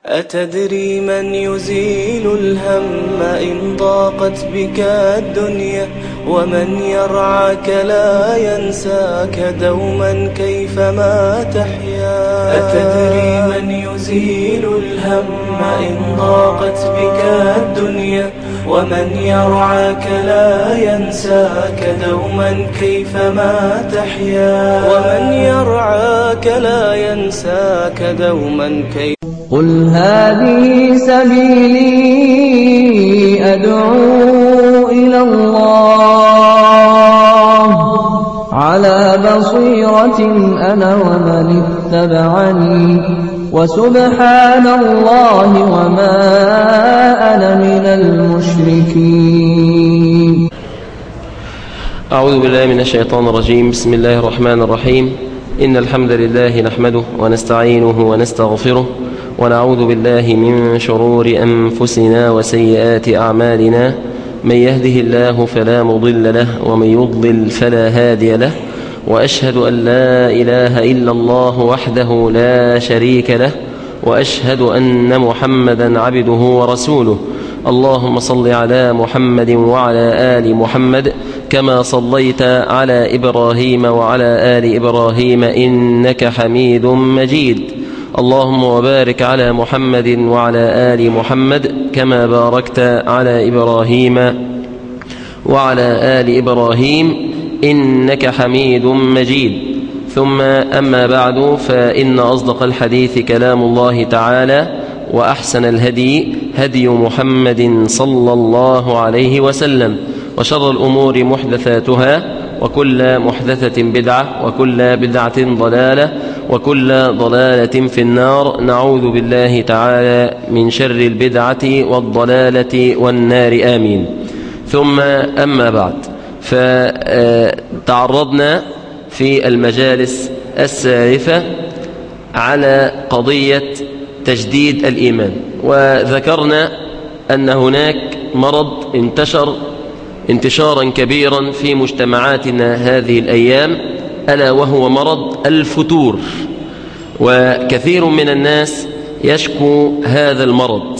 أتدري من يزيل الهم إن ضاقت بك الدنيا ومن يرعاك لا ينساك دوما كيفما تحيا أتدري من يزيل الهم إن ضاقت بك الدنيا ومن يرعاك لا ينساك دوما كيفما تحيا ومن يرعاك لا ينساك دوما كيف قل هذه سبيلي أدعو إلى الله على بصيرة أنا ومن اتبعني وسبحان الله وما أنا من المشركين أعوذ بالله من الشيطان الرجيم بسم الله الرحمن الرحيم إن الحمد لله نحمده ونستعينه ونستغفره ونعوذ بالله من شرور أنفسنا وسيئات أعمالنا من يهده الله فلا مضل له ومن يضلل فلا هادي له وأشهد أن لا إله إلا الله وحده لا شريك له وأشهد أن محمدا عبده ورسوله اللهم صل على محمد وعلى آل محمد كما صليت على إبراهيم وعلى آل إبراهيم إنك حميد مجيد اللهم وبارك على محمد وعلى آل محمد كما باركت على إبراهيم وعلى آل إبراهيم إنك حميد مجيد ثم أما بعد فإن أصدق الحديث كلام الله تعالى وأحسن الهدي هدي محمد صلى الله عليه وسلم وشر الأمور محدثاتها وكل محدثة بدعة وكل بدعة ضلالة وكل ضلالة في النار نعوذ بالله تعالى من شر البدعة والضلالة والنار آمين ثم أما بعد فتعرضنا في المجالس السالفة على قضية تجديد الإيمان وذكرنا أن هناك مرض انتشر انتشارا كبيرا في مجتمعاتنا هذه الأيام ألا وهو مرض الفتور وكثير من الناس يشكو هذا المرض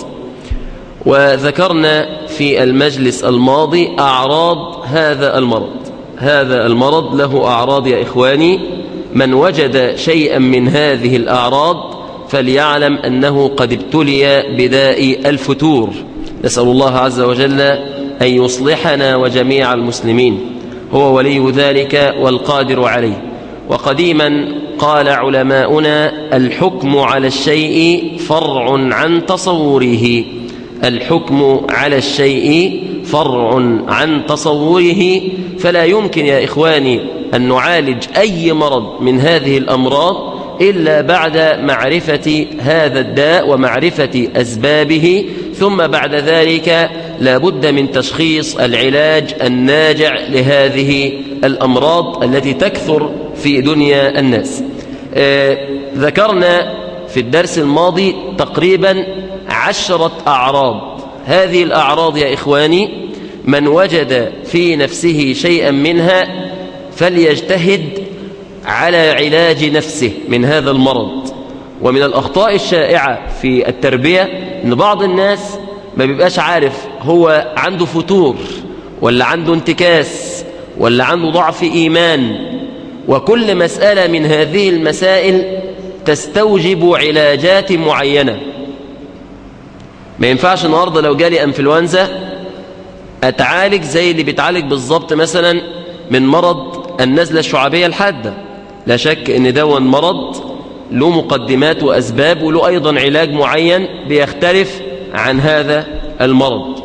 وذكرنا في المجلس الماضي أعراض هذا المرض هذا المرض له أعراض يا إخواني من وجد شيئا من هذه الأعراض فليعلم أنه قد ابتلي بداء الفتور نسأل الله عز وجل أن يصلحنا وجميع المسلمين هو ولي ذلك والقادر عليه وقديما قال علماؤنا الحكم على الشيء فرع عن تصوره الحكم على الشيء فرع عن تصوره فلا يمكن يا إخواني أن نعالج أي مرض من هذه الأمراض إلا بعد معرفة هذا الداء ومعرفة أسبابه ثم بعد ذلك لا بد من تشخيص العلاج الناجع لهذه الأمراض التي تكثر في دنيا الناس آه ذكرنا في الدرس الماضي تقريبا عشرة أعراض هذه الأعراض يا إخواني من وجد في نفسه شيئا منها فليجتهد على علاج نفسه من هذا المرض ومن الأخطاء الشائعة في التربية أن بعض الناس ما بيبقاش عارف هو عنده فتور ولا عنده انتكاس ولا عنده ضعف إيمان وكل مسألة من هذه المسائل تستوجب علاجات معينة ما ينفعش النهاردة لو جالي أنفلونزا أتعالج زي اللي بيتعالج بالظبط مثلا من مرض النزلة الشعبية الحادة لا شك ان ده مرض له مقدمات وأسباب وله أيضا علاج معين بيختلف عن هذا المرض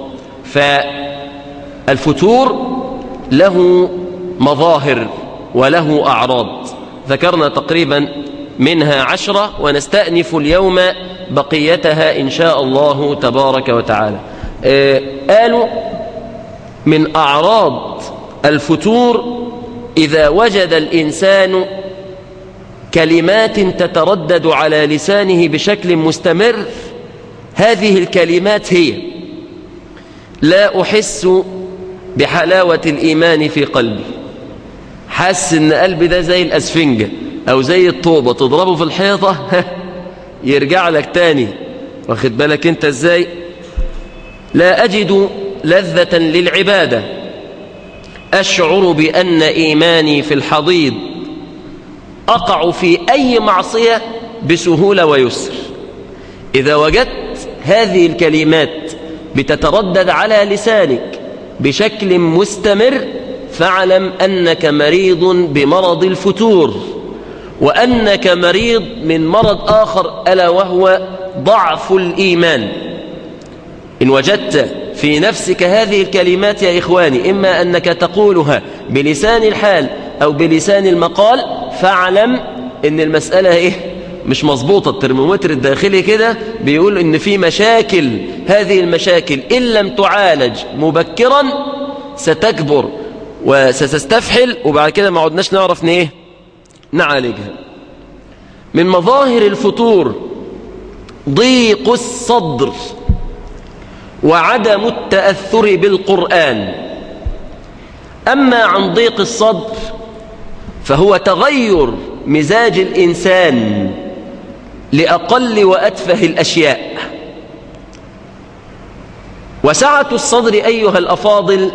فالفتور له مظاهر وله أعراض ذكرنا تقريبا منها عشرة ونستأنف اليوم بقيتها إن شاء الله تبارك وتعالى قالوا من أعراض الفتور إذا وجد الإنسان كلمات تتردد على لسانه بشكل مستمر هذه الكلمات هي لا أحس بحلاوة الإيمان في قلبي حس إن قلبي ده زي الأسفنجة أو زي الطوبة تضربه في الحيطة يرجع لك تاني واخد بالك انت ازاي لا أجد لذة للعبادة أشعر بأن إيماني في الحضيض أقع في أي معصية بسهولة ويسر إذا وجدت هذه الكلمات بتتردد على لسانك بشكل مستمر فاعلم أنك مريض بمرض الفتور وأنك مريض من مرض آخر ألا وهو ضعف الإيمان إن وجدت في نفسك هذه الكلمات يا إخواني إما أنك تقولها بلسان الحال أو بلسان المقال فاعلم أن المسألة إيه مش مظبوطة الترمومتر الداخلي كده بيقول إن في مشاكل هذه المشاكل إن لم تعالج مبكرا ستكبر وستستفحل وبعد كده ما عدناش نعرف إيه نعالجها من مظاهر الفتور ضيق الصدر وعدم التأثر بالقرآن أما عن ضيق الصدر فهو تغير مزاج الإنسان لأقل وأتفه الأشياء وسعة الصدر أيها الأفاضل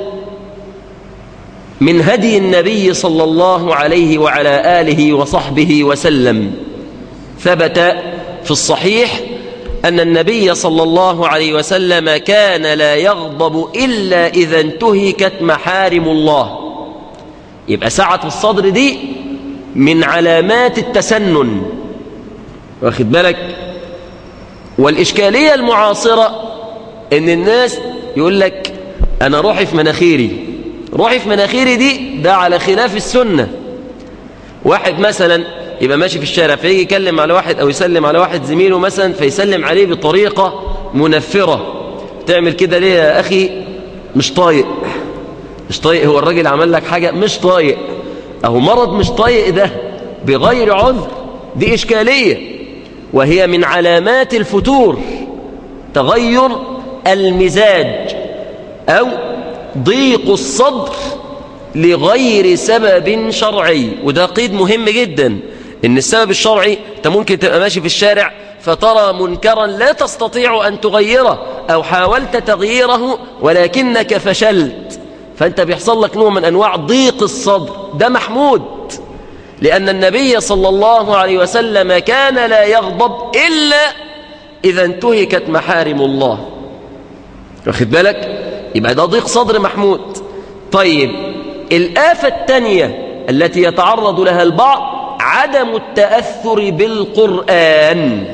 من هدي النبي صلى الله عليه وعلى آله وصحبه وسلم ثبت في الصحيح أن النبي صلى الله عليه وسلم كان لا يغضب إلا إذا انتهكت محارم الله يبقى سعة الصدر دي من علامات التسنن واخد بالك والإشكالية المعاصرة إن الناس يقول لك أنا روحي في مناخيري روحي في مناخيري دي ده على خلاف السنة واحد مثلا يبقى ماشي في الشارع فيجي يكلم على واحد أو يسلم على واحد زميله مثلا فيسلم عليه بطريقة منفرة تعمل كده ليه يا أخي مش طايق مش طايق هو الراجل عمل لك حاجة مش طايق أهو مرض مش طايق ده بغير عذر دي إشكالية وهي من علامات الفتور تغير المزاج أو ضيق الصدر لغير سبب شرعي وده قيد مهم جدا ان السبب الشرعي انت ممكن تبقى ماشي في الشارع فترى منكرا لا تستطيع ان تغيره او حاولت تغييره ولكنك فشلت فانت بيحصل لك نوع من انواع ضيق الصدر ده محمود لان النبي صلى الله عليه وسلم كان لا يغضب الا اذا انتهكت محارم الله واخد بالك يبقى ده ضيق صدر محمود طيب الآفة الثانية التي يتعرض لها البعض عدم التأثر بالقرآن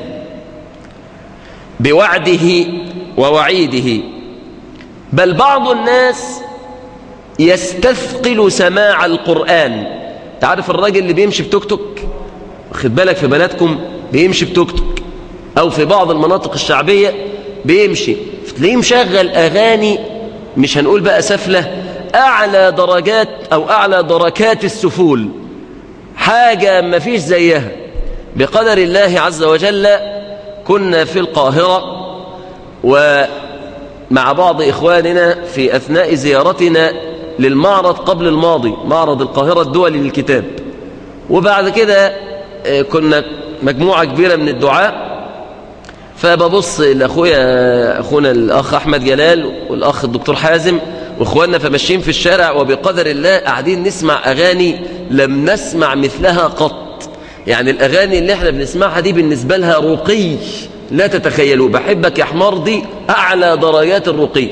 بوعده ووعيده بل بعض الناس يستثقل سماع القرآن تعرف الراجل اللي بيمشي بتوك توك واخد بالك في بلدكم بيمشي بتوك توك أو في بعض المناطق الشعبية بيمشي تلاقيه مشغل أغاني مش هنقول بقى سفلة أعلى درجات أو أعلى دركات السفول حاجة ما فيش زيها بقدر الله عز وجل كنا في القاهرة ومع بعض إخواننا في أثناء زيارتنا للمعرض قبل الماضي معرض القاهرة الدولي للكتاب وبعد كده كنا مجموعة كبيرة من الدعاء فببص لأخويا أخونا الأخ أحمد جلال والأخ الدكتور حازم واخواننا فماشيين في الشارع وبقدر الله قاعدين نسمع أغاني لم نسمع مثلها قط يعني الأغاني اللي احنا بنسمعها دي بالنسبة لها رقي لا تتخيلوا بحبك يا حمار دي أعلى درجات الرقي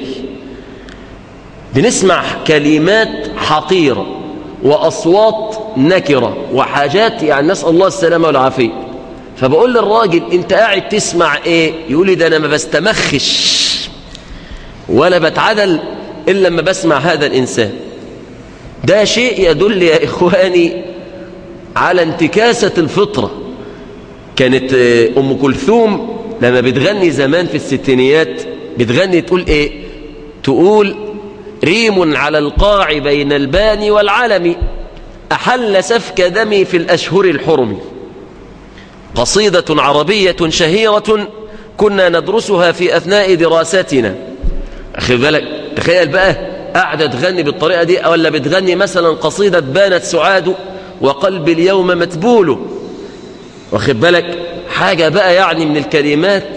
بنسمع كلمات حقيرة وأصوات نكرة وحاجات يعني نسأل الله السلامة والعافية فبقول للراجل انت قاعد تسمع ايه يقول لي ده انا ما بستمخش ولا بتعدل إلا لما بسمع هذا الإنسان ده شيء يدل يا إخواني على انتكاسة الفطرة كانت أم كلثوم لما بتغني زمان في الستينيات بتغني تقول إيه تقول ريم على القاع بين البان والعلم أحل سفك دمي في الأشهر الحرم قصيدة عربية شهيرة كنا ندرسها في أثناء دراستنا أخي بالك تخيل بقى قاعدة تغني بالطريقة دي ولا بتغني مثلا قصيدة بانت سعاد وقلب اليوم متبول واخد بالك حاجة بقى يعني من الكلمات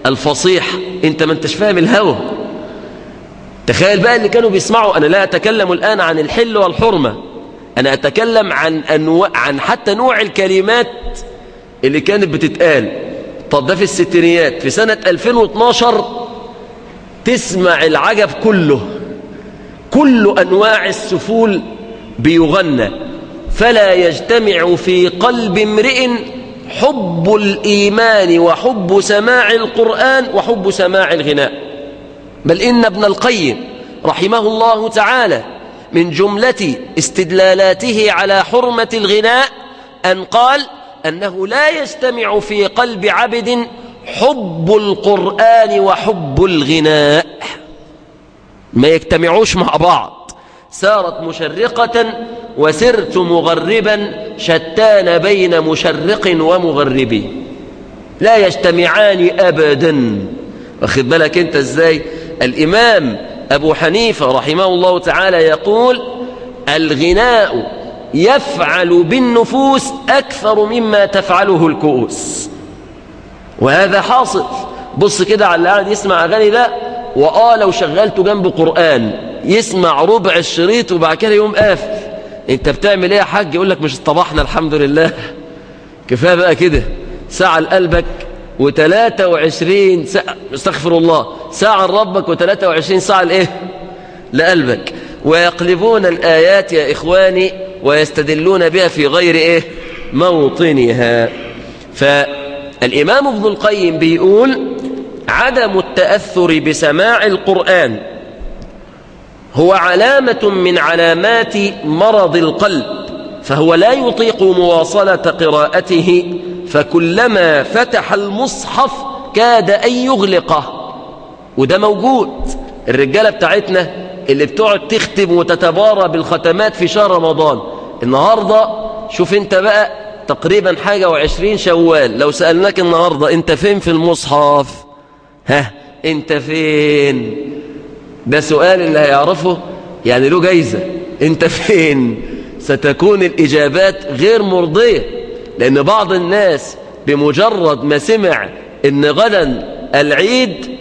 الفصيح انت ما انتش فاهم الهوى تخيل بقى اللي كانوا بيسمعوا أنا لا أتكلم الآن عن الحل والحرمة أنا أتكلم عن, أنواع عن حتى نوع الكلمات اللي كانت بتتقال طب ده في الستينيات في سنة 2012 تسمع العجب كله كل أنواع السفول بيغنى فلا يجتمع في قلب امرئ حب الإيمان وحب سماع القرآن وحب سماع الغناء بل إن ابن القيم رحمه الله تعالى من جملة استدلالاته على حرمة الغناء أن قال أنه لا يجتمع في قلب عبد حب القرآن وحب الغناء ما يجتمعوش مع بعض سارت مشرقة وسرت مغربا شتان بين مشرق ومغرب لا يجتمعان أبدا واخد بالك انت ازاي الإمام أبو حنيفة رحمه الله تعالى يقول الغناء يفعل بالنفوس أكثر مما تفعله الكؤوس وهذا حاصل بص كده على اللي قاعد يسمع أغاني ده وآه لو شغلته جنب قرآن يسمع ربع الشريط وبعد كده يقوم قافل انت بتعمل ايه يا حاج يقول لك مش اصطبحنا الحمد لله كفايه بقى كده ساعة لقلبك و23 ساعة استغفر الله ساعة لربك و23 ساعة لايه لقلبك ويقلبون الآيات يا إخواني ويستدلون بها في غير إيه موطنها فالإمام ابن القيم بيقول عدم التأثر بسماع القرآن هو علامة من علامات مرض القلب فهو لا يطيق مواصلة قراءته فكلما فتح المصحف كاد أن يغلقه وده موجود الرجالة بتاعتنا اللي بتقعد تختم وتتبارى بالختمات في شهر رمضان النهاردة شوف انت بقى تقريبا حاجة وعشرين شوال لو سألناك النهاردة انت فين في المصحف ها انت فين ده سؤال اللي هيعرفه يعني له جايزة انت فين ستكون الإجابات غير مرضية لأن بعض الناس بمجرد ما سمع ان غدا العيد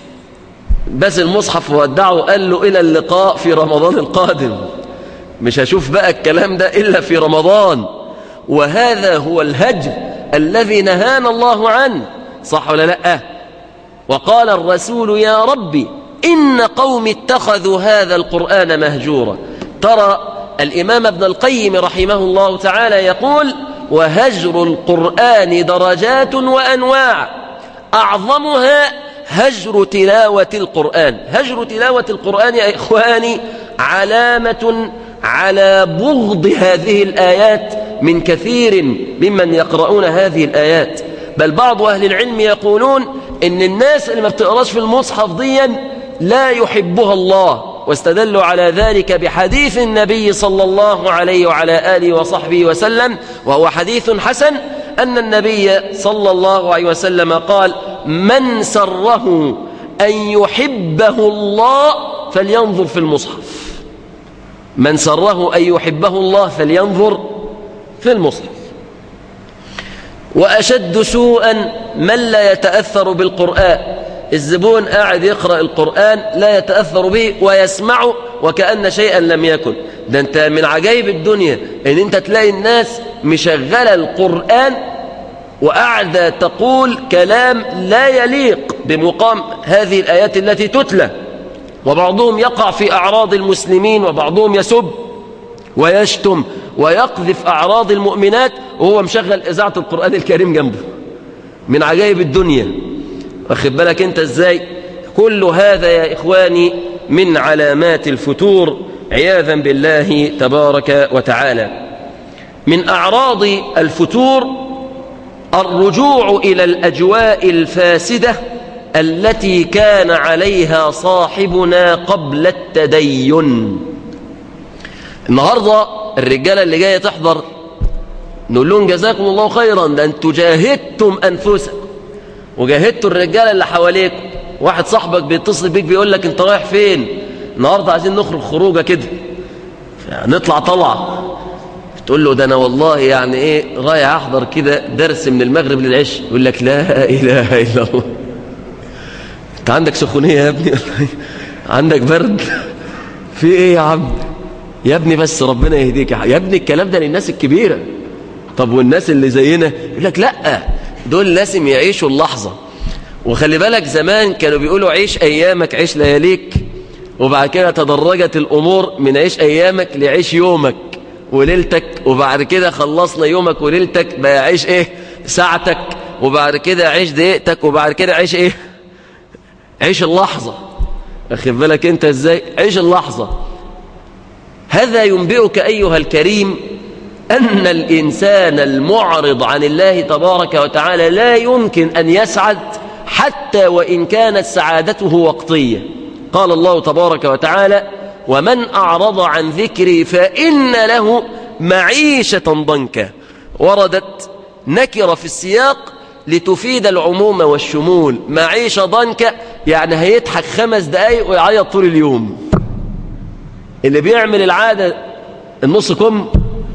بس المصحف ودعه قال له إلى اللقاء في رمضان القادم مش هشوف بقى الكلام ده إلا في رمضان وهذا هو الهجر الذي نهانا الله عنه صح ولا لا وقال الرسول يا ربي إن قوم اتخذوا هذا القرآن مهجورا ترى الإمام ابن القيم رحمه الله تعالى يقول وهجر القرآن درجات وأنواع أعظمها هجر تلاوة القرآن هجر تلاوة القرآن يا إخواني علامة على بغض هذه الآيات من كثير ممن يقرؤون هذه الآيات بل بعض أهل العلم يقولون إن الناس اللي ما بتقراش في المصحف ضيا لا يحبها الله واستدلوا على ذلك بحديث النبي صلى الله عليه وعلى آله وصحبه وسلم وهو حديث حسن أن النبي صلى الله عليه وسلم قال من سره أن يحبه الله فلينظر في المصحف من سره أن يحبه الله فلينظر في المصحف وأشد سوءا من لا يتأثر بالقرآن الزبون قاعد يقرأ القرآن لا يتأثر به ويسمعه وكأن شيئا لم يكن ده انت من عجائب الدنيا ان انت تلاقي الناس مشغلة القرآن وقاعدة تقول كلام لا يليق بمقام هذه الآيات التي تتلى وبعضهم يقع في أعراض المسلمين وبعضهم يسب ويشتم ويقذف أعراض المؤمنات وهو مشغل إذاعة القرآن الكريم جنبه من عجائب الدنيا واخد بالك انت ازاي كل هذا يا إخواني من علامات الفتور عياذا بالله تبارك وتعالى من أعراض الفتور الرجوع إلى الأجواء الفاسدة التي كان عليها صاحبنا قبل التدين النهاردة الرجالة اللي جاية تحضر نقول لهم جزاكم الله خيرا ده انتوا جاهدتم أنفسكم وجاهدتوا الرجالة اللي حواليكم واحد صاحبك بيتصل بيك بيقول لك انت رايح فين النهاردة عايزين نخرج خروجة كده نطلع طلعة تقول له ده انا والله يعني ايه رايح احضر كده درس من المغرب للعشاء يقول لك لا اله الا الله انت عندك سخونية يا ابني عندك برد في ايه يا عم يا ابني بس ربنا يهديك يا ابني الكلام ده للناس الكبيرة طب والناس اللي زينا يقول لك لا دول لازم يعيشوا اللحظة وخلي بالك زمان كانوا بيقولوا عيش أيامك عيش لياليك وبعد كده تدرجت الأمور من عيش أيامك لعيش يومك وليلتك وبعد كده خلصنا يومك وليلتك بقى عيش ايه ساعتك وبعد كده عيش دقيقتك وبعد كده عيش ايه عيش اللحظة أخذ بالك انت ازاي عيش اللحظة هذا ينبئك أيها الكريم أن الإنسان المعرض عن الله تبارك وتعالى لا يمكن أن يسعد حتى وإن كانت سعادته وقتية قال الله تبارك وتعالى ومن أعرض عن ذكري فإن له معيشة ضنكا وردت نكرة في السياق لتفيد العموم والشمول معيشة ضنكا يعني هيضحك خمس دقايق ويعيط طول اليوم اللي بيعمل العادة النص كم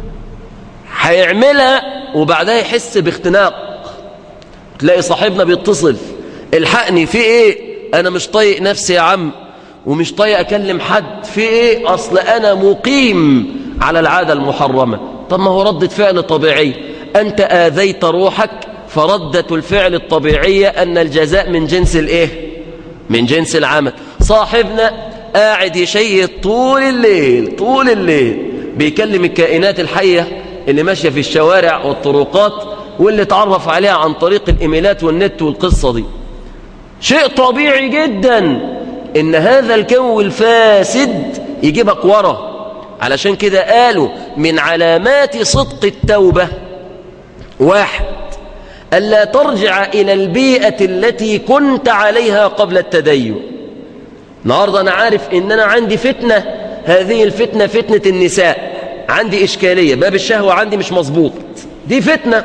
هيعملها وبعدها يحس باختناق تلاقي صاحبنا بيتصل الحقني في ايه انا مش طايق نفسي يا عم ومش طايق اكلم حد في ايه اصل انا مقيم على العادة المحرمة طب ما هو ردة فعل طبيعي انت اذيت روحك فردة الفعل الطبيعية ان الجزاء من جنس الايه من جنس العمل صاحبنا قاعد يشيط طول الليل طول الليل بيكلم الكائنات الحية اللي ماشية في الشوارع والطرقات واللي تعرف عليها عن طريق الإيميلات والنت والقصة دي شيء طبيعي جدا إن هذا الكو الفاسد يجيبك ورا علشان كده قالوا من علامات صدق التوبة واحد ألا ترجع إلى البيئة التي كنت عليها قبل التدين النهاردة أنا عارف إن أنا عندي فتنة هذه الفتنة فتنة النساء عندي إشكالية باب الشهوة عندي مش مظبوط دي فتنة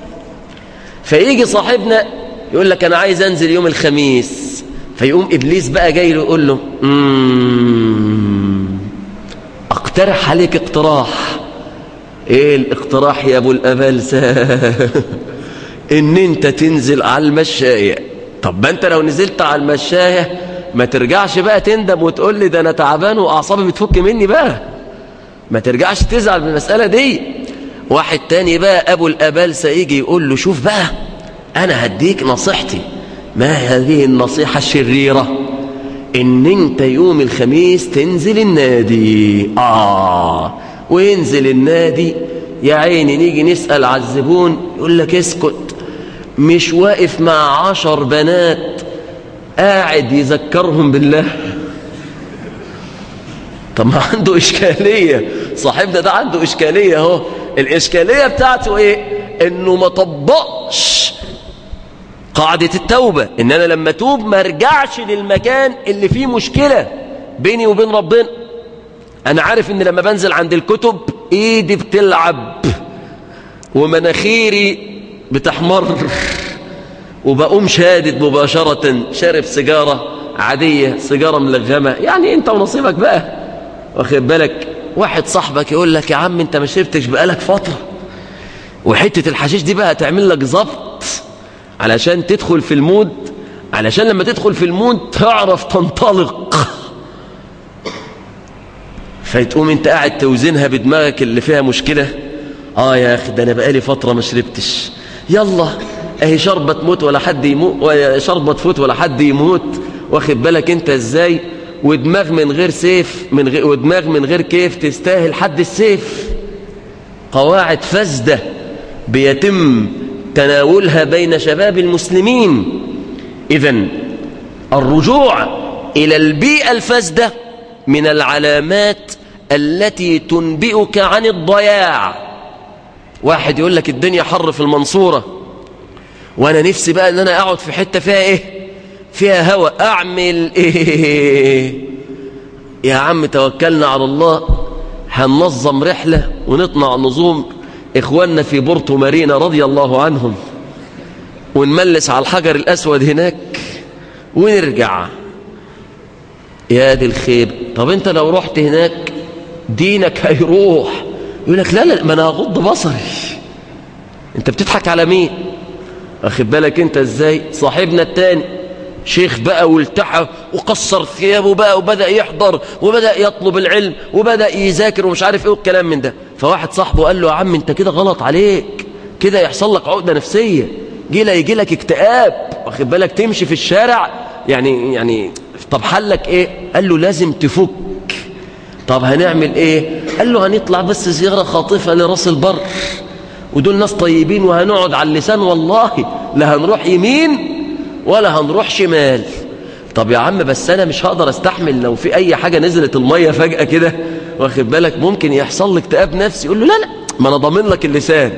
فيجي صاحبنا يقول لك أنا عايز أنزل يوم الخميس فيقوم إبليس بقى جاي له يقول له اقترح عليك اقتراح ايه الاقتراح يا ابو الابلسة ان انت تنزل على المشاية طب ما انت لو نزلت على المشاية ما ترجعش بقى تندم وتقول لي ده انا تعبان واعصابي بتفك مني بقى ما ترجعش تزعل من المسألة دي واحد تاني بقى ابو الابلسة يجي يقول له شوف بقى انا هديك نصيحتي ما هذه النصيحة الشريرة ان انت يوم الخميس تنزل النادي اه وينزل النادي يا عيني نيجي نسأل على الزبون يقول لك اسكت مش واقف مع عشر بنات قاعد يذكرهم بالله طب ما عنده إشكالية صاحبنا ده عنده إشكالية اهو الإشكالية بتاعته إيه إنه ما طبقش قاعدة التوبة إن أنا لما توب ما ارجعش للمكان اللي فيه مشكلة بيني وبين ربنا أنا عارف إن لما بنزل عند الكتب إيدي بتلعب ومناخيري بتحمر وبقوم شادد مباشرة شارب سيجارة عادية سيجارة ملغمة يعني انت ونصيبك بقى واخد بالك واحد صاحبك يقول لك يا عم انت ما شربتش بقالك فترة وحتة الحشيش دي بقى تعمل لك ظبط علشان تدخل في المود علشان لما تدخل في المود تعرف تنطلق فتقوم انت قاعد توزنها بدماغك اللي فيها مشكلة اه يا اخي ده انا بقالي فترة ما شربتش يلا اهي شربة تموت ولا حد يموت شربة تفوت ولا حد يموت واخد بالك انت ازاي ودماغ من غير سيف من غير ودماغ من غير كيف تستاهل حد السيف قواعد فاسدة بيتم تناولها بين شباب المسلمين اذا الرجوع إلى البيئة الفاسدة من العلامات التي تنبئك عن الضياع واحد يقول لك الدنيا حر في المنصورة وانا نفسي بقى ان انا اقعد في حتة فيها ايه فيها هواء اعمل ايه يا عم توكلنا على الله هننظم رحلة ونطلع نظوم اخواننا في بورتو مارينا رضي الله عنهم ونملس على الحجر الاسود هناك ونرجع يا دي الخيب طب انت لو رحت هناك دينك هيروح يقول لك لا لا ما انا هغض بصري انت بتضحك على مين واخد بالك انت ازاي صاحبنا التاني شيخ بقى والتحى وقصر ثيابه بقى وبدأ يحضر وبدأ يطلب العلم وبدأ يذاكر ومش عارف ايه والكلام من ده فواحد صاحبه قال له يا عم انت كده غلط عليك كده يحصل لك عقدة نفسية جيلا يجي لك اكتئاب واخد بالك تمشي في الشارع يعني يعني طب حلك ايه قال له لازم تفك طب هنعمل ايه قال له هنطلع بس زيارة خاطفة لراس البر ودول ناس طيبين وهنقعد على اللسان والله لا هنروح يمين ولا هنروح شمال طب يا عم بس انا مش هقدر استحمل لو في اي حاجة نزلت المية فجأة كده واخد بالك ممكن يحصل لك اكتئاب نفسي يقول له لا لا ما انا ضامن لك اللسان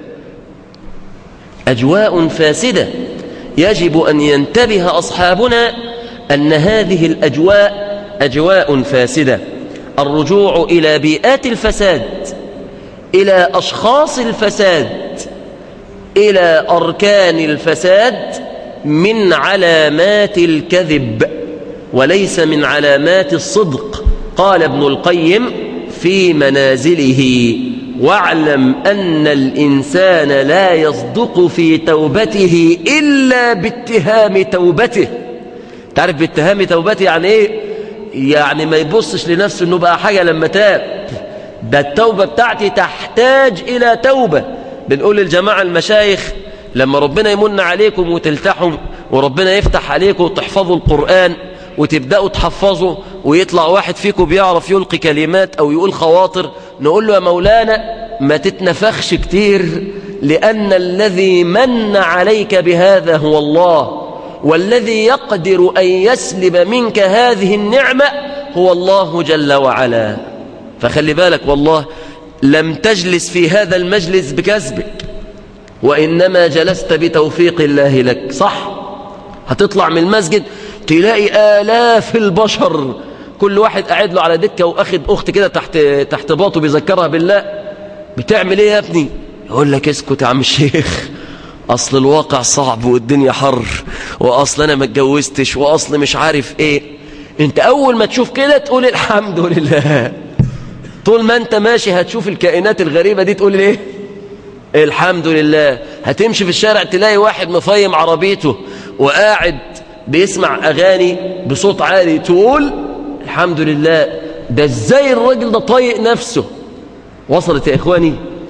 اجواء فاسدة يجب ان ينتبه اصحابنا ان هذه الاجواء اجواء فاسدة الرجوع الى بيئات الفساد الى اشخاص الفساد الى اركان الفساد من علامات الكذب وليس من علامات الصدق قال ابن القيم في منازله واعلم أن الإنسان لا يصدق في توبته إلا باتهام توبته تعرف باتهام توبته يعني إيه؟ يعني ما يبصش لنفسه أنه بقى حاجة لما تاب ده التوبة بتاعتي تحتاج إلى توبة بنقول للجماعة المشايخ لما ربنا يمن عليكم وتلتحوا وربنا يفتح عليكم وتحفظوا القرآن وتبدأوا تحفظوا ويطلع واحد فيكم بيعرف يلقي كلمات أو يقول خواطر نقول له يا مولانا ما تتنفخش كتير لأن الذي من عليك بهذا هو الله والذي يقدر أن يسلب منك هذه النعمة هو الله جل وعلا فخلي بالك والله لم تجلس في هذا المجلس بكسبك وإنما جلست بتوفيق الله لك صح هتطلع من المسجد تلاقي آلاف البشر كل واحد قاعد له على دكة وأخد أخت كده تحت تحت باطه بيذكرها بالله بتعمل إيه يا ابني يقول لك اسكت يا عم الشيخ أصل الواقع صعب والدنيا حر وأصل أنا ما اتجوزتش وأصل مش عارف إيه أنت أول ما تشوف كده تقول الحمد لله طول ما أنت ماشي هتشوف الكائنات الغريبة دي تقول إيه الحمد لله هتمشي في الشارع تلاقي واحد مفيم عربيته وقاعد بيسمع أغاني بصوت عالي تقول الحمد لله ده ازاي الراجل ده طايق نفسه وصلت يا إخواني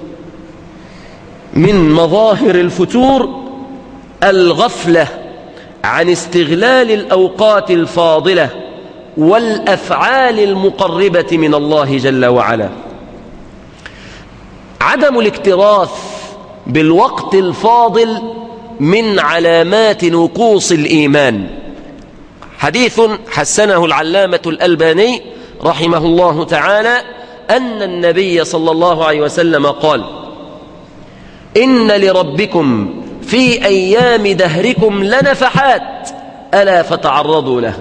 من مظاهر الفتور الغفلة عن استغلال الأوقات الفاضلة والأفعال المقربة من الله جل وعلا عدم الاكتراث بالوقت الفاضل من علامات نقوص الإيمان حديث حسنه العلامة الألباني رحمه الله تعالى أن النبي صلى الله عليه وسلم قال إن لربكم في أيام دهركم لنفحات ألا فتعرضوا لها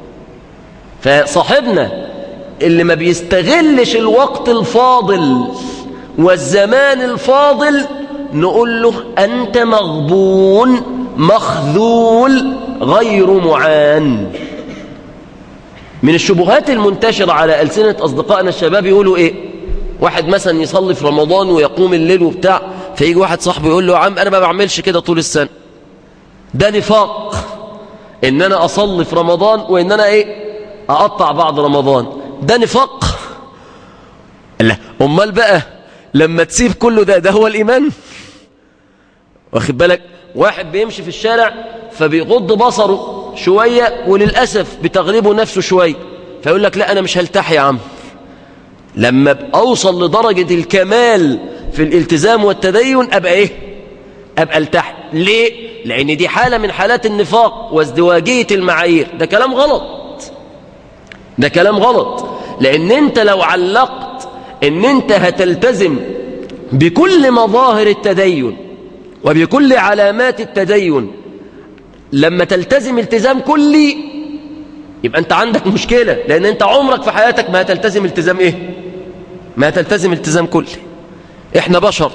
فصاحبنا اللي ما بيستغلش الوقت الفاضل والزمان الفاضل نقول له أنت مغبون مخذول غير معان من الشبهات المنتشرة على ألسنة أصدقائنا الشباب يقولوا إيه واحد مثلا يصلي في رمضان ويقوم الليل وبتاع فيجي واحد صاحبه يقول له يا عم أنا ما بعملش كده طول السنة ده نفاق إن أنا أصلي في رمضان وإن أنا إيه أقطع بعض رمضان ده نفاق لا أمال بقى لما تسيب كله ده ده هو الإيمان واخد بالك واحد بيمشي في الشارع فبيغض بصره شوية وللأسف بتغلبه نفسه شوية فيقول لك لا أنا مش هلتحي يا عم لما أوصل لدرجة الكمال في الالتزام والتدين أبقى إيه أبقى التحي ليه لأن دي حالة من حالات النفاق وازدواجية المعايير ده كلام غلط ده كلام غلط لأن أنت لو علقت أن أنت هتلتزم بكل مظاهر التدين وبكل علامات التدين لما تلتزم التزام كلي يبقى أنت عندك مشكلة لأن أنت عمرك في حياتك ما هتلتزم التزام إيه ما هتلتزم التزام كلي إحنا بشر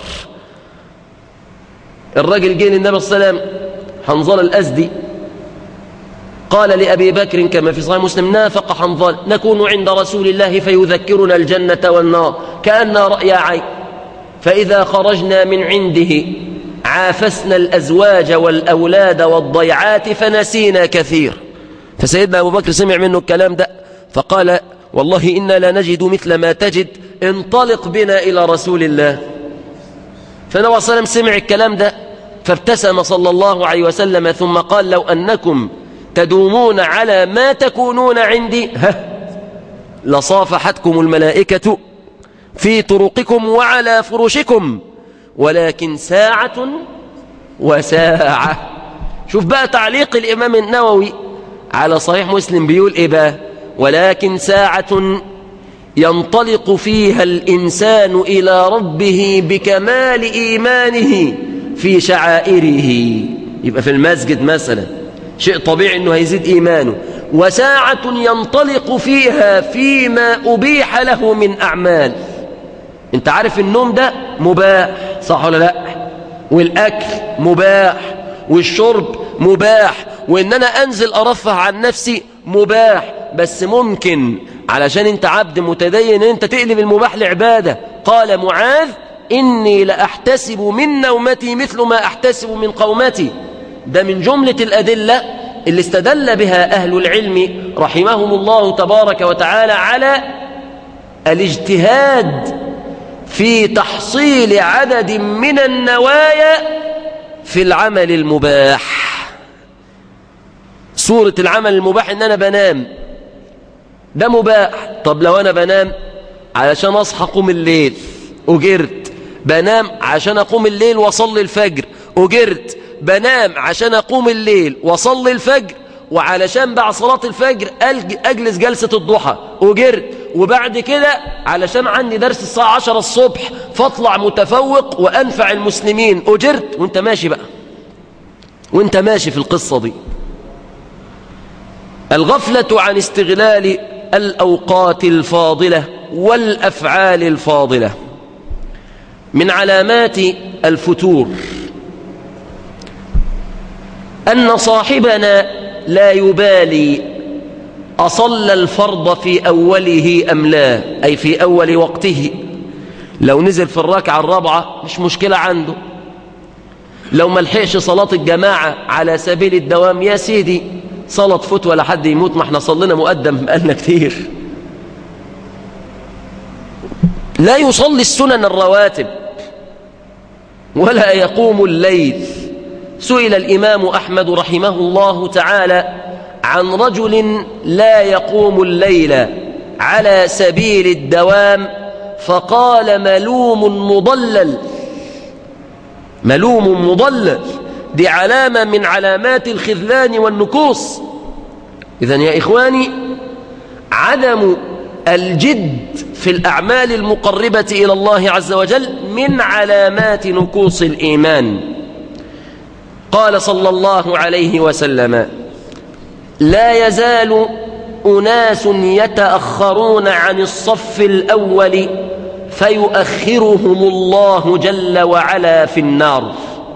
الراجل جه للنبي صلى الله عليه وسلم حنظل الأزدي قال لأبي بكر كما في صحيح مسلم نافق حنظل نكون عند رسول الله فيذكرنا الجنة والنار كأن رأي عين فإذا خرجنا من عنده عافسنا الأزواج والأولاد والضيعات فنسينا كثير فسيدنا أبو بكر سمع منه الكلام ده فقال والله إنا لا نجد مثل ما تجد انطلق بنا إلى رسول الله فالنبي صلى الله عليه وسلم سمع الكلام ده فابتسم صلى الله عليه وسلم ثم قال لو أنكم تدومون على ما تكونون عندي ها لصافحتكم الملائكة في طرقكم وعلى فرشكم ولكن ساعة وساعة شوف بقى تعليق الإمام النووي على صحيح مسلم بيقول إيه بقى ولكن ساعة ينطلق فيها الإنسان إلى ربه بكمال إيمانه في شعائره يبقى في المسجد مثلا شيء طبيعي أنه هيزيد إيمانه وساعة ينطلق فيها فيما أبيح له من أعمال انت عارف النوم ده مباح صح ولا لا والأكل مباح والشرب مباح وإن أنا أنزل أرفه عن نفسي مباح بس ممكن علشان انت عبد متدين انت تقلب المباح لعبادة قال معاذ إني لأحتسب من نومتي مثل ما أحتسب من قومتي ده من جملة الأدلة اللي استدل بها أهل العلم رحمهم الله تبارك وتعالى على الاجتهاد في تحصيل عدد من النوايا في العمل المباح صورة العمل المباح ان انا بنام ده مباح طب لو انا بنام علشان اصحى اقوم الليل اجرت بنام عشان اقوم الليل واصلي الفجر اجرت بنام عشان اقوم الليل واصلي الفجر وعلشان بعد صلاة الفجر أجلس جلسة الضحى أجرت وبعد كده علشان عندي درس الساعة عشر الصبح فاطلع متفوق وأنفع المسلمين أجرت وانت ماشي بقى وانت ماشي في القصة دي الغفلة عن استغلال الأوقات الفاضلة والأفعال الفاضلة من علامات الفتور أن صاحبنا لا يبالي أصلى الفرض في أوله أم لا أي في أول وقته لو نزل في الركعة الرابعة مش مشكلة عنده لو ملحقش صلاة الجماعة على سبيل الدوام يا سيدي صلاة فوت ولا حد يموت ما احنا صلينا مقدم بقالنا كتير لا يصلي السنن الرواتب ولا يقوم الليل سئل الإمام أحمد رحمه الله تعالى عن رجل لا يقوم الليل على سبيل الدوام فقال ملوم مضلل ملوم مضلل دي علامة من علامات الخذلان والنكوص إذن يا إخواني عدم الجد في الأعمال المقربة إلى الله عز وجل من علامات نكوص الإيمان قال صلى الله عليه وسلم لا يزال أناس يتأخرون عن الصف الأول فيؤخرهم الله جل وعلا في النار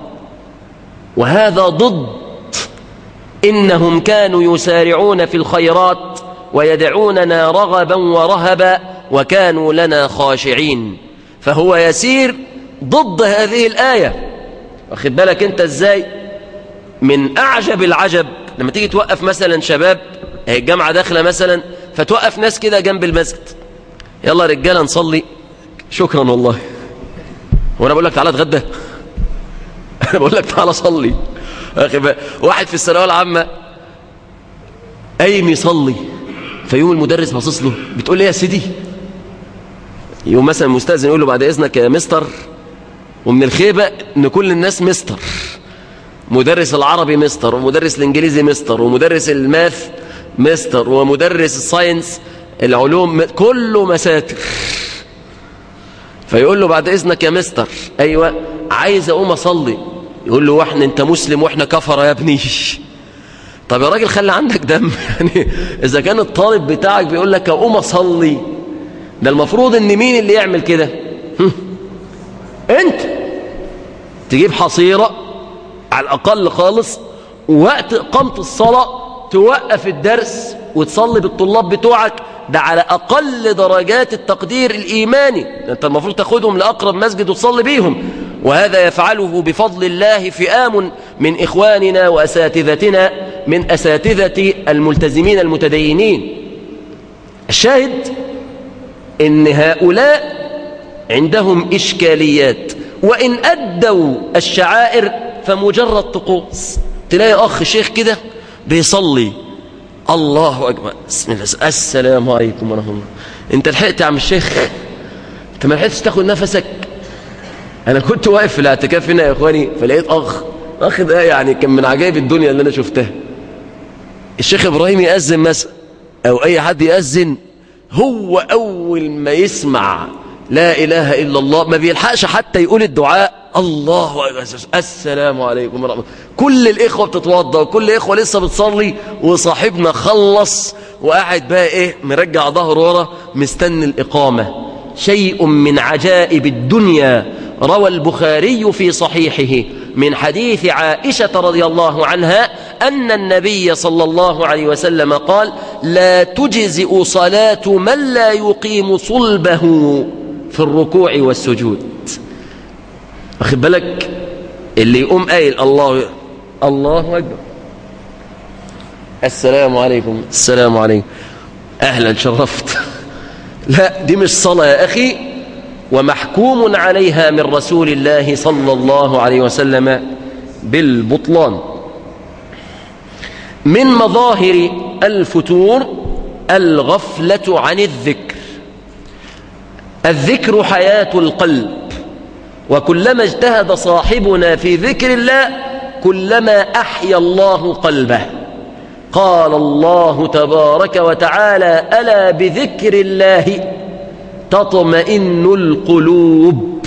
وهذا ضد إنهم كانوا يسارعون في الخيرات ويدعوننا رغبا ورهبا وكانوا لنا خاشعين فهو يسير ضد هذه الآية واخد بالك انت ازاي من أعجب العجب لما تيجي توقف مثلا شباب الجامعة داخلة مثلا فتوقف ناس كده جنب المسجد يلا رجالة نصلي شكرا والله وانا بقول لك تعالى اتغدى انا بقول لك تعالى صلي واحد في الثانويه العامه قايم يصلي فيقوم المدرس باصص له بتقول ايه يا سيدي يقوم مثلا المستاذن يقول له بعد اذنك يا مستر ومن الخيبه ان كل الناس مستر مدرس العربي مستر ومدرس الانجليزي مستر ومدرس الماث مستر ومدرس الساينس العلوم كله مساتر فيقول له بعد اذنك يا مستر ايوه عايز اقوم اصلي يقول له واحنا انت مسلم واحنا كفره يا ابني طب يا راجل خلي عندك دم يعني اذا كان الطالب بتاعك بيقول لك اقوم اصلي ده المفروض ان مين اللي يعمل كده انت تجيب حصيره على الاقل خالص ووقت اقامه الصلاه توقف الدرس وتصلي بالطلاب بتوعك ده على أقل درجات التقدير الإيماني انت المفروض تاخدهم لأقرب مسجد وتصلي بيهم وهذا يفعله بفضل الله فئام من إخواننا وأساتذتنا من أساتذة الملتزمين المتدينين الشاهد إن هؤلاء عندهم إشكاليات وإن أدوا الشعائر فمجرد طقوس تلاقي أخ شيخ كده بيصلي الله أكبر بسم الله السلام عليكم ورحمة الله أنت لحقت يا عم الشيخ أنت ما لحقتش تاخد نفسك أنا كنت واقف في الاعتكاف هنا يا إخواني فلقيت أخ أخ ده يعني كان من عجائب الدنيا اللي أنا شفتها الشيخ إبراهيم يأذن مثلا أو أي حد يأذن هو أول ما يسمع لا إله إلا الله ما بيلحقش حتى يقول الدعاء الله أكبر السلام عليكم ورحمة كل الإخوة بتتوضى وكل الإخوة لسه بتصلي وصاحبنا خلص وقاعد بقى إيه مرجع ظهره ورا مستني الإقامة شيء من عجائب الدنيا روى البخاري في صحيحه من حديث عائشة رضي الله عنها أن النبي صلى الله عليه وسلم قال لا تجزئ صلاة من لا يقيم صلبه في الركوع والسجود واخد بالك اللي يقوم قايل الله الله أكبر السلام عليكم السلام عليكم أهلا شرفت لا دي مش صلاة يا أخي ومحكوم عليها من رسول الله صلى الله عليه وسلم بالبطلان من مظاهر الفتور الغفلة عن الذكر الذكر حياة القلب وكلما اجتهد صاحبنا في ذكر الله كلما أحيا الله قلبه قال الله تبارك وتعالى ألا بذكر الله تطمئن القلوب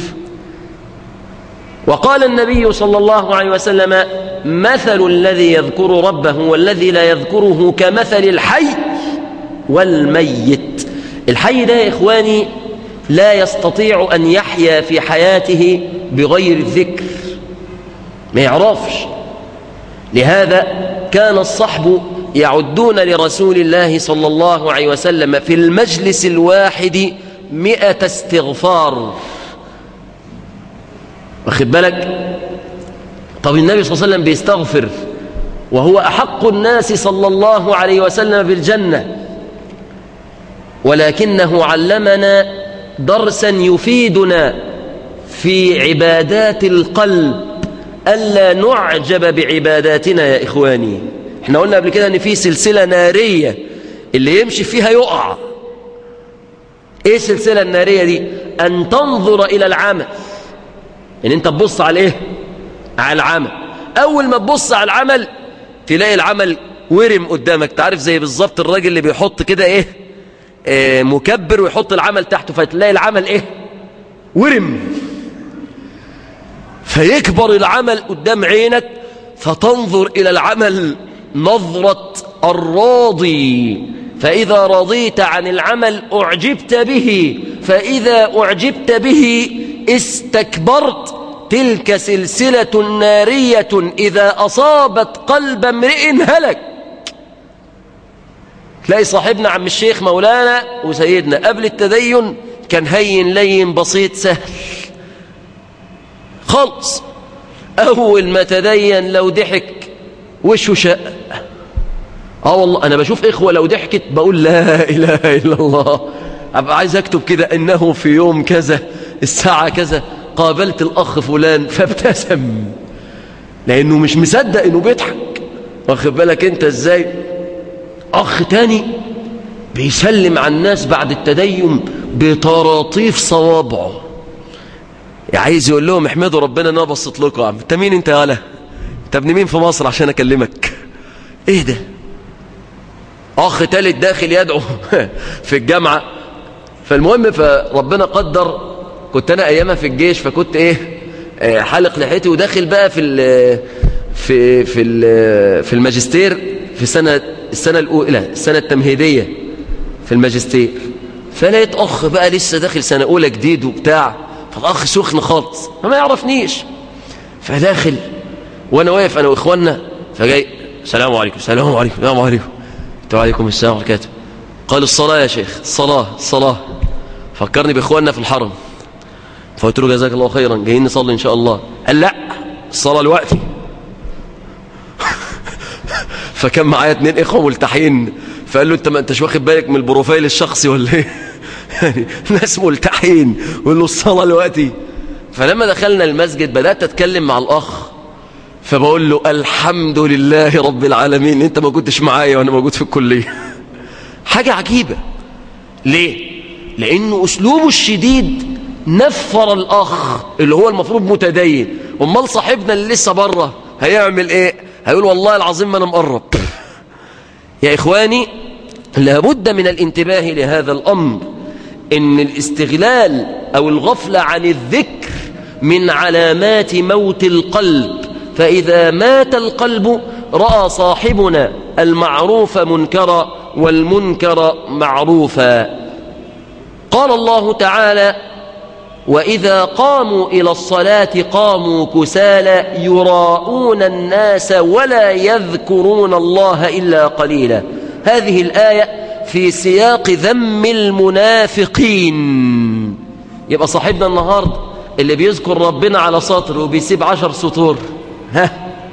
وقال النبي صلى الله عليه وسلم مثل الذي يذكر ربه والذي لا يذكره كمثل الحي والميت الحي ده يا إخواني لا يستطيع أن يحيا في حياته بغير الذكر ما يعرفش لهذا كان الصحب يعدون لرسول الله صلى الله عليه وسلم في المجلس الواحد مئة استغفار واخد بالك طب النبي صلى الله عليه وسلم بيستغفر وهو أحق الناس صلى الله عليه وسلم بالجنة ولكنه علمنا درسا يفيدنا في عبادات القلب ألا نعجب بعباداتنا يا إخواني احنا قلنا قبل كده ان في سلسلة نارية اللي يمشي فيها يقع ايه السلسلة النارية دي ان تنظر الى العمل ان انت تبص على ايه على العمل اول ما تبص على العمل تلاقي العمل ورم قدامك تعرف زي بالظبط الراجل اللي بيحط كده ايه آه مكبر ويحط العمل تحته فتلاقي العمل ايه ورم فيكبر العمل قدام عينك فتنظر إلى العمل نظرة الراضي فإذا رضيت عن العمل أعجبت به فإذا أعجبت به استكبرت تلك سلسلة نارية إذا أصابت قلب امرئ هلك تلاقي صاحبنا عم الشيخ مولانا وسيدنا قبل التدين كان هين لين بسيط سهل خلص أول ما تدين لو ضحك وشه شق اه والله أنا بشوف إخوة لو ضحكت بقول لا إله إلا الله أبقى عايز أكتب كده إنه في يوم كذا الساعة كذا قابلت الأخ فلان فابتسم لأنه مش مصدق إنه بيضحك واخد بالك أنت إزاي أخ تاني بيسلم على الناس بعد التدين بطراطيف صوابعه عايز يقول لهم احمدوا ربنا ان انا بصيت لكم يا عم انت مين انت يا غلا انت ابن مين في مصر عشان اكلمك ايه ده اخ تالت داخل يدعو في الجامعه فالمهم فربنا قدر كنت انا ايامها في الجيش فكنت ايه حلق لحيتي وداخل بقى في ال في في ال في الماجستير في سنه السنه الاولى السنه التمهيديه في الماجستير فلقيت اخ بقى لسه داخل سنه اولى جديد وبتاع فالاخ سخن خالص فما يعرفنيش فداخل وانا واقف انا واخواننا فجاي السلام عليكم السلام عليكم السلام عليكم وعليكم السلام ورحمه الله قال الصلاه يا شيخ الصلاه الصلاه فكرني باخواننا في الحرم فقلت له جزاك الله خيرا جايين نصلي إن شاء الله قال لا الصلاة الوقتي فكان معايا اتنين إخوة ملتحين فقال له انت ما انتش واخد بالك من البروفايل الشخصي ولا ايه يعني ناس ملتحين وقال له الصلاة الوقتي فلما دخلنا المسجد بدأت أتكلم مع الأخ فبقول له الحمد لله رب العالمين انت ما كنتش معايا وانا موجود في الكلية حاجة عجيبة ليه لانه اسلوبه الشديد نفر الاخ اللي هو المفروض متدين امال صاحبنا اللي لسه بره هيعمل ايه هيقول والله العظيم ما انا مقرب يا اخواني لابد من الانتباه لهذا الامر ان الاستغلال او الغفلة عن الذكر من علامات موت القلب فإذا مات القلب رأى صاحبنا المعروف منكرا والمنكر معروفا قال الله تعالى وإذا قاموا إلى الصلاة قاموا كسالى يراءون الناس ولا يذكرون الله إلا قليلا هذه الآية في سياق ذم المنافقين يبقى صاحبنا النهاردة اللي بيذكر ربنا على سطر وبيسيب عشر سطور ها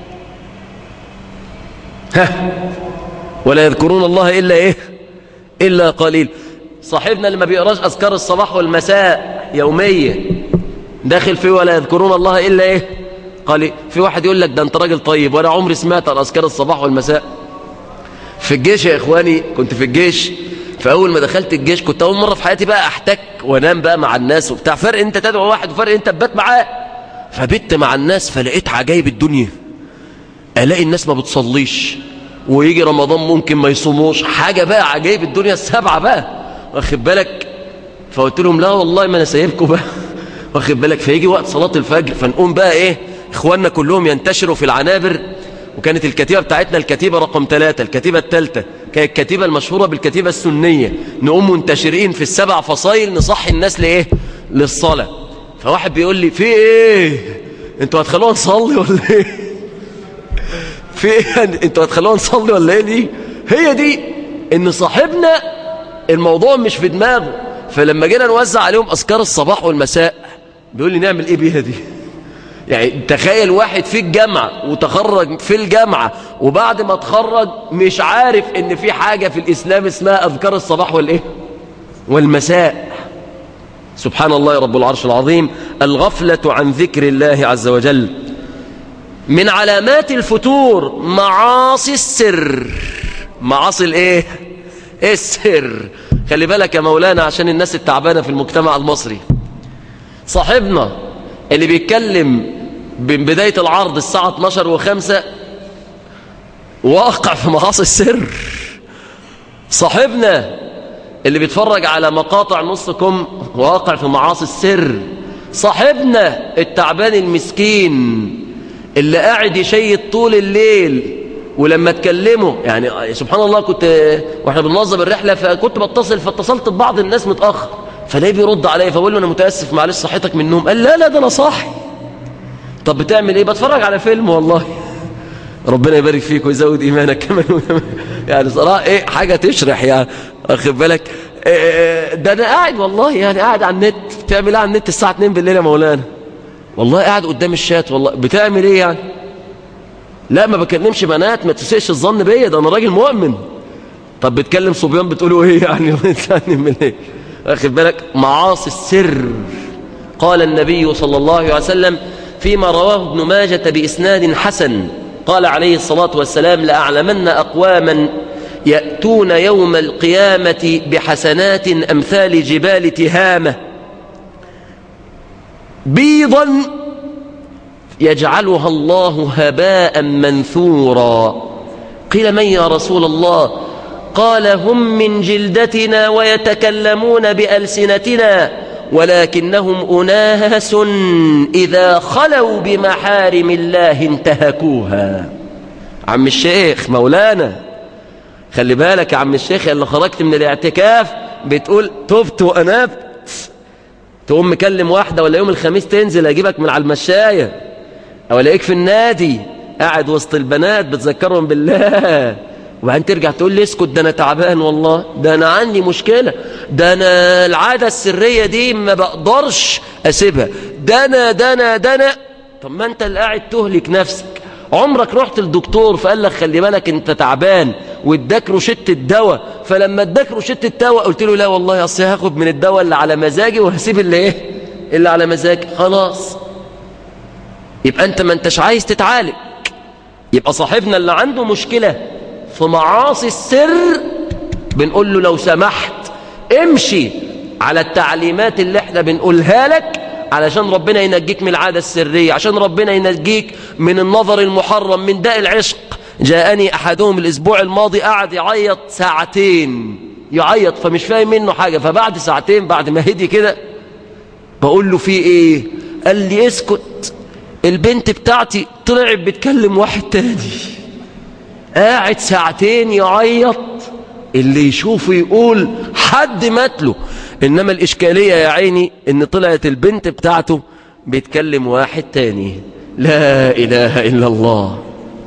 ها ولا يذكرون الله إلا إيه إلا قليل صاحبنا اللي ما بيقراش أذكار الصباح والمساء يوميا داخل فيه ولا يذكرون الله إلا إيه قليل في واحد يقول لك ده أنت راجل طيب وأنا عمري سمعت عن أذكار الصباح والمساء في الجيش يا إخواني كنت في الجيش فأول ما دخلت الجيش كنت أول مرة في حياتي بقى أحتك وأنام بقى مع الناس وبتاع فرق أنت تدعو واحد وفرق أنت تبات معاه فبت مع الناس فلقيت عجايب الدنيا الاقي الناس ما بتصليش ويجي رمضان ممكن ما يصوموش حاجة بقى عجايب الدنيا السبعة بقى واخد بالك فقلت لهم لا والله ما انا سايبكم بقى واخد بالك فيجي وقت صلاة الفجر فنقوم بقى ايه اخواننا كلهم ينتشروا في العنابر وكانت الكتيبة بتاعتنا الكتيبة رقم ثلاثة الكتيبة الثالثة كانت الكتيبة المشهورة بالكتيبة السنية نقوم منتشرين في السبع فصائل نصحي الناس لايه للصلاة فواحد بيقول لي في ايه انتوا هتخلونا نصلي ولا ايه في ايه انتوا هتخلونا نصلي ولا ايه دي هي دي ان صاحبنا الموضوع مش في دماغه فلما جينا نوزع عليهم اذكار الصباح والمساء بيقول لي نعمل ايه بيها دي يعني تخيل واحد في الجامعة وتخرج في الجامعة وبعد ما تخرج مش عارف ان في حاجة في الاسلام اسمها اذكار الصباح والايه والمساء سبحان الله رب العرش العظيم الغفلة عن ذكر الله عز وجل من علامات الفتور معاصي السر معاصي الايه السر خلي بالك يا مولانا عشان الناس التعبانة في المجتمع المصري صاحبنا اللي بيتكلم من بداية العرض الساعة 12 و5 واقع في معاصي السر صاحبنا اللي بيتفرج على مقاطع نص كم واقع في معاصي السر صاحبنا التعبان المسكين اللي قاعد يشيط طول الليل ولما تكلمه يعني سبحان الله كنت واحنا بننظم الرحله فكنت بتصل فاتصلت ببعض الناس متاخر فلاقيه بيرد عليا فبقول له انا متاسف معلش صحتك من النوم قال لا لا ده انا صاحي طب بتعمل ايه بتفرج على فيلم والله ربنا يبارك فيك ويزود ايمانك كمان يعني صراحه ايه حاجه تشرح يعني واخد بالك إيه ده انا قاعد والله يعني قاعد على النت بتعمل ايه على النت الساعه 2 بالليل يا مولانا والله قاعد قدام الشات والله بتعمل ايه يعني لا ما بكلمش بنات ما تسيئش الظن بيا ده انا راجل مؤمن طب بتكلم صبيان بتقولوا ايه يعني من ايه واخد بالك معاصي السر قال النبي صلى الله عليه وسلم فيما رواه ابن ماجة بإسناد حسن قال عليه الصلاة والسلام لأعلمن أقواما يأتون يوم القيامة بحسنات أمثال جبال تهامة بيضا يجعلها الله هباء منثورا قيل من يا رسول الله قال هم من جلدتنا ويتكلمون بألسنتنا ولكنهم أناس إذا خلوا بمحارم الله انتهكوها عم الشيخ مولانا خلي بالك يا عم الشيخ اللي خرجت من الاعتكاف بتقول تبت وأنبت تقوم مكلم واحدة ولا يوم الخميس تنزل أجيبك من على المشاية أو ألاقيك في النادي قاعد وسط البنات بتذكرهم بالله وبعدين ترجع تقول لي اسكت ده انا تعبان والله ده انا عندي مشكلة ده انا العادة السرية دي ما بقدرش اسيبها ده انا ده انا ده انا طب ما انت اللي قاعد تهلك نفسك عمرك رحت للدكتور فقال لك خلي بالك انت تعبان واداك روشته الدواء فلما اداك روشته الدواء قلت له لا والله اصل هاخد من الدواء اللي على مزاجي وهسيب اللي ايه اللي على مزاجي خلاص يبقى انت ما انتش عايز تتعالج يبقى صاحبنا اللي عنده مشكلة في معاصي السر بنقول له لو سمحت امشي على التعليمات اللي احنا بنقولها لك علشان ربنا ينجيك من العادة السرية عشان ربنا ينجيك من النظر المحرم من داء العشق جاءني أحدهم الأسبوع الماضي قعد يعيط ساعتين يعيط فمش فاهم منه حاجة فبعد ساعتين بعد ما هدي كده بقول له في ايه قال لي اسكت البنت بتاعتي طلعت بتكلم واحد تاني قاعد ساعتين يعيط اللي يشوفه يقول حد ماتله إنما الإشكالية يا عيني إن طلعت البنت بتاعته بيتكلم واحد تاني لا إله إلا الله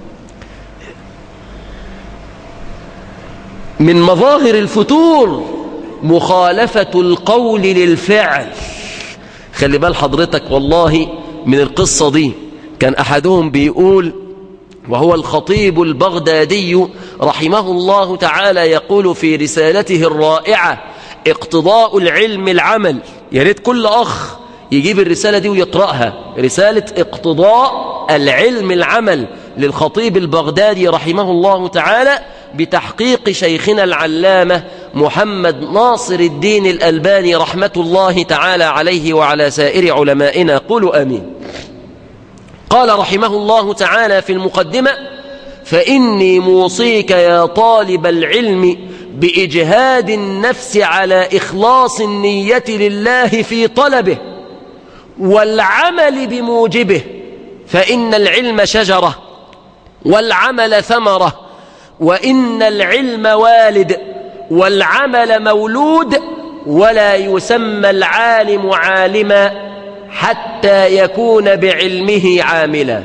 من مظاهر الفتور مخالفة القول للفعل خلي بال حضرتك والله من القصة دي كان أحدهم بيقول وهو الخطيب البغدادي رحمه الله تعالى يقول في رسالته الرائعة اقتضاء العلم العمل يا ريت كل أخ يجيب الرسالة دي ويقرأها رسالة اقتضاء العلم العمل للخطيب البغدادي رحمه الله تعالى بتحقيق شيخنا العلامة محمد ناصر الدين الألباني رحمة الله تعالى عليه وعلى سائر علمائنا قولوا أمين قال رحمه الله تعالى في المقدمة فإني موصيك يا طالب العلم بإجهاد النفس على إخلاص النية لله في طلبه والعمل بموجبه فإن العلم شجرة والعمل ثمرة وإن العلم والد والعمل مولود ولا يسمى العالم عالما حتى يكون بعلمه عاملا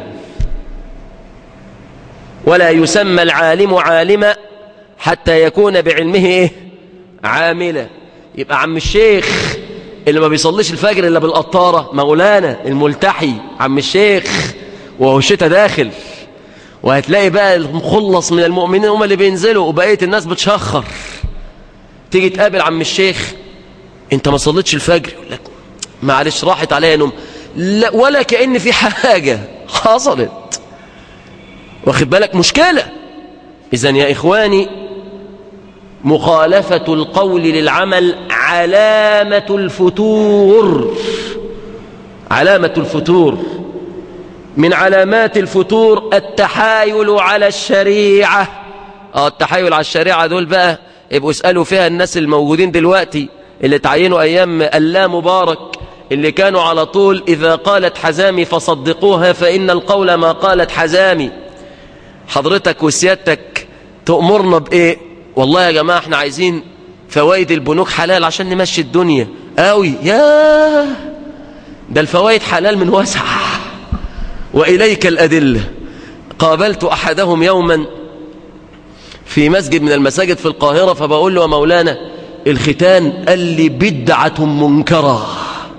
ولا يسمى العالم عالما حتى يكون بعلمه إيه؟ عاملا يبقى عم الشيخ اللي ما بيصليش الفجر إلا بالقطارة مولانا الملتحي عم الشيخ وهو الشتاء داخل وهتلاقي بقى المخلص من المؤمنين هم اللي بينزلوا وبقية الناس بتشخر تيجي تقابل عم الشيخ انت ما صليتش الفجر يقول لك معلش راحت عليا نوم لا ولا كأن في حاجة حصلت واخد بالك مشكلة إذن يا إخواني مخالفة القول للعمل علامة الفتور علامة الفتور من علامات الفتور التحايل على الشريعة اه التحايل على الشريعة دول بقى يبقوا اسألوا فيها الناس الموجودين دلوقتي اللي تعينوا أيام اللا مبارك اللي كانوا على طول إذا قالت حزامي فصدقوها فإن القول ما قالت حزامي حضرتك وسيادتك تأمرنا بإيه والله يا جماعة احنا عايزين فوائد البنوك حلال عشان نمشي الدنيا قوي يا ده الفوائد حلال من واسع وإليك الأدلة قابلت أحدهم يوما في مسجد من المساجد في القاهرة فبقول له يا مولانا الختان قال لي بدعة منكرة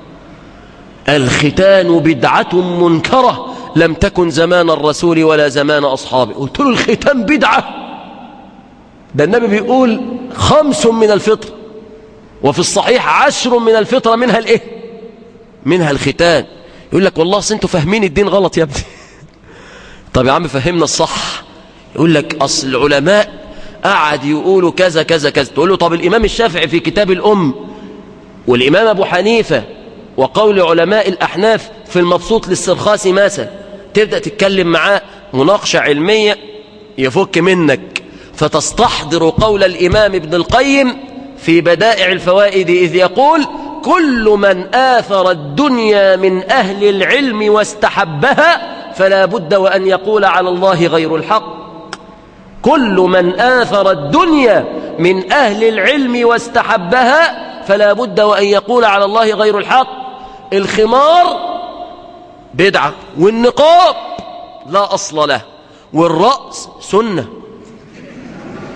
الختان بدعة منكرة لم تكن زمان الرسول ولا زمان أصحابه قلت له الختان بدعة ده النبي بيقول خمس من الفطر وفي الصحيح عشر من الفطرة منها الايه منها الختان يقول لك والله أصل انتوا فاهمين الدين غلط يا ابني طب يا عم فهمنا الصح يقول لك أصل العلماء قعد يقولوا كذا كذا كذا تقول له طب الإمام الشافعي في كتاب الأم والإمام أبو حنيفة وقول علماء الأحناف في المبسوط للسرخاس مثلا تبدأ تتكلم معاه مناقشة علمية يفك منك فتستحضر قول الإمام ابن القيم في بدائع الفوائد إذ يقول كل من آثر الدنيا من أهل العلم واستحبها فلا بد وأن يقول على الله غير الحق كل من آثر الدنيا من أهل العلم واستحبها فلا بد وأن يقول على الله غير الحق الخمار بدعة والنقاب لا أصل له والرأس سنة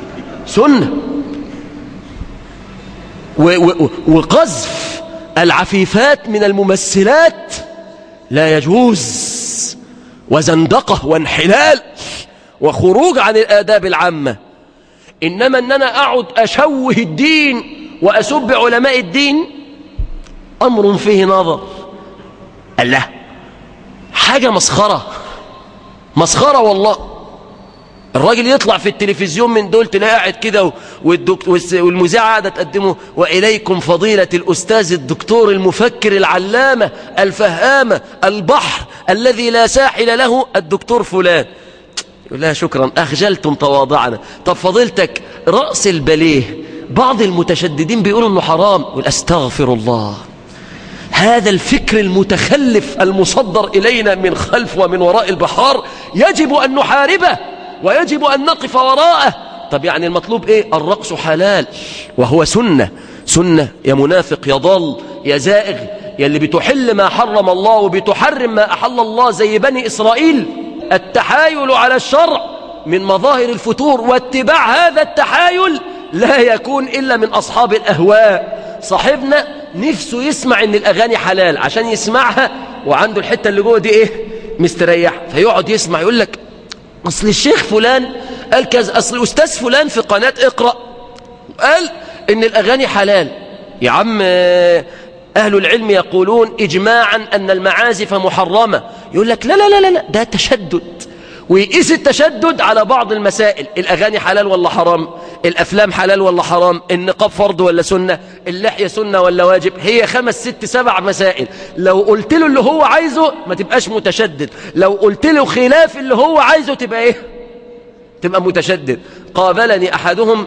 سنة وقذف العفيفات من الممثلات لا يجوز وزندقة وانحلال وخروج عن الآداب العامة إنما أن أنا أقعد أشوه الدين وأسب علماء الدين أمر فيه نظر الله حاجة مسخرة مسخرة والله الراجل يطلع في التلفزيون من دول تلاقي قاعد كده والمذيعة قاعدة تقدمه وإليكم فضيلة الأستاذ الدكتور المفكر العلامة الفهامة البحر الذي لا ساحل له الدكتور فلان يقول لها شكرا أخجلتم تواضعنا طب فضيلتك رأس البليه بعض المتشددين بيقولوا أنه حرام يقول أستغفر الله هذا الفكر المتخلف المصدر إلينا من خلف ومن وراء البحار يجب أن نحاربه ويجب أن نقف وراءه طب يعني المطلوب إيه الرقص حلال وهو سنة سنة يا منافق يا ضل يا زائغ يا اللي بتحل ما حرم الله وبتحرم ما أحل الله زي بني إسرائيل التحايل على الشرع من مظاهر الفتور واتباع هذا التحايل لا يكون إلا من أصحاب الأهواء صاحبنا نفسه يسمع ان الأغاني حلال عشان يسمعها وعنده الحتة اللي جوه دي ايه مستريح فيقعد يسمع يقول لك أصل الشيخ فلان قال كذا أصل أستاذ فلان في قناة اقرأ قال إن الأغاني حلال يا عم أهل العلم يقولون إجماعا أن المعازف محرمة يقول لك لا لا لا لا ده تشدد ويقيس التشدد على بعض المسائل الأغاني حلال ولا حرام الأفلام حلال ولا حرام النقاب فرض ولا سنة اللحية سنة ولا واجب هي خمس ست سبع مسائل لو قلت له اللي هو عايزه ما تبقاش متشدد لو قلت له خلاف اللي هو عايزه تبقى ايه تبقى متشدد قابلني أحدهم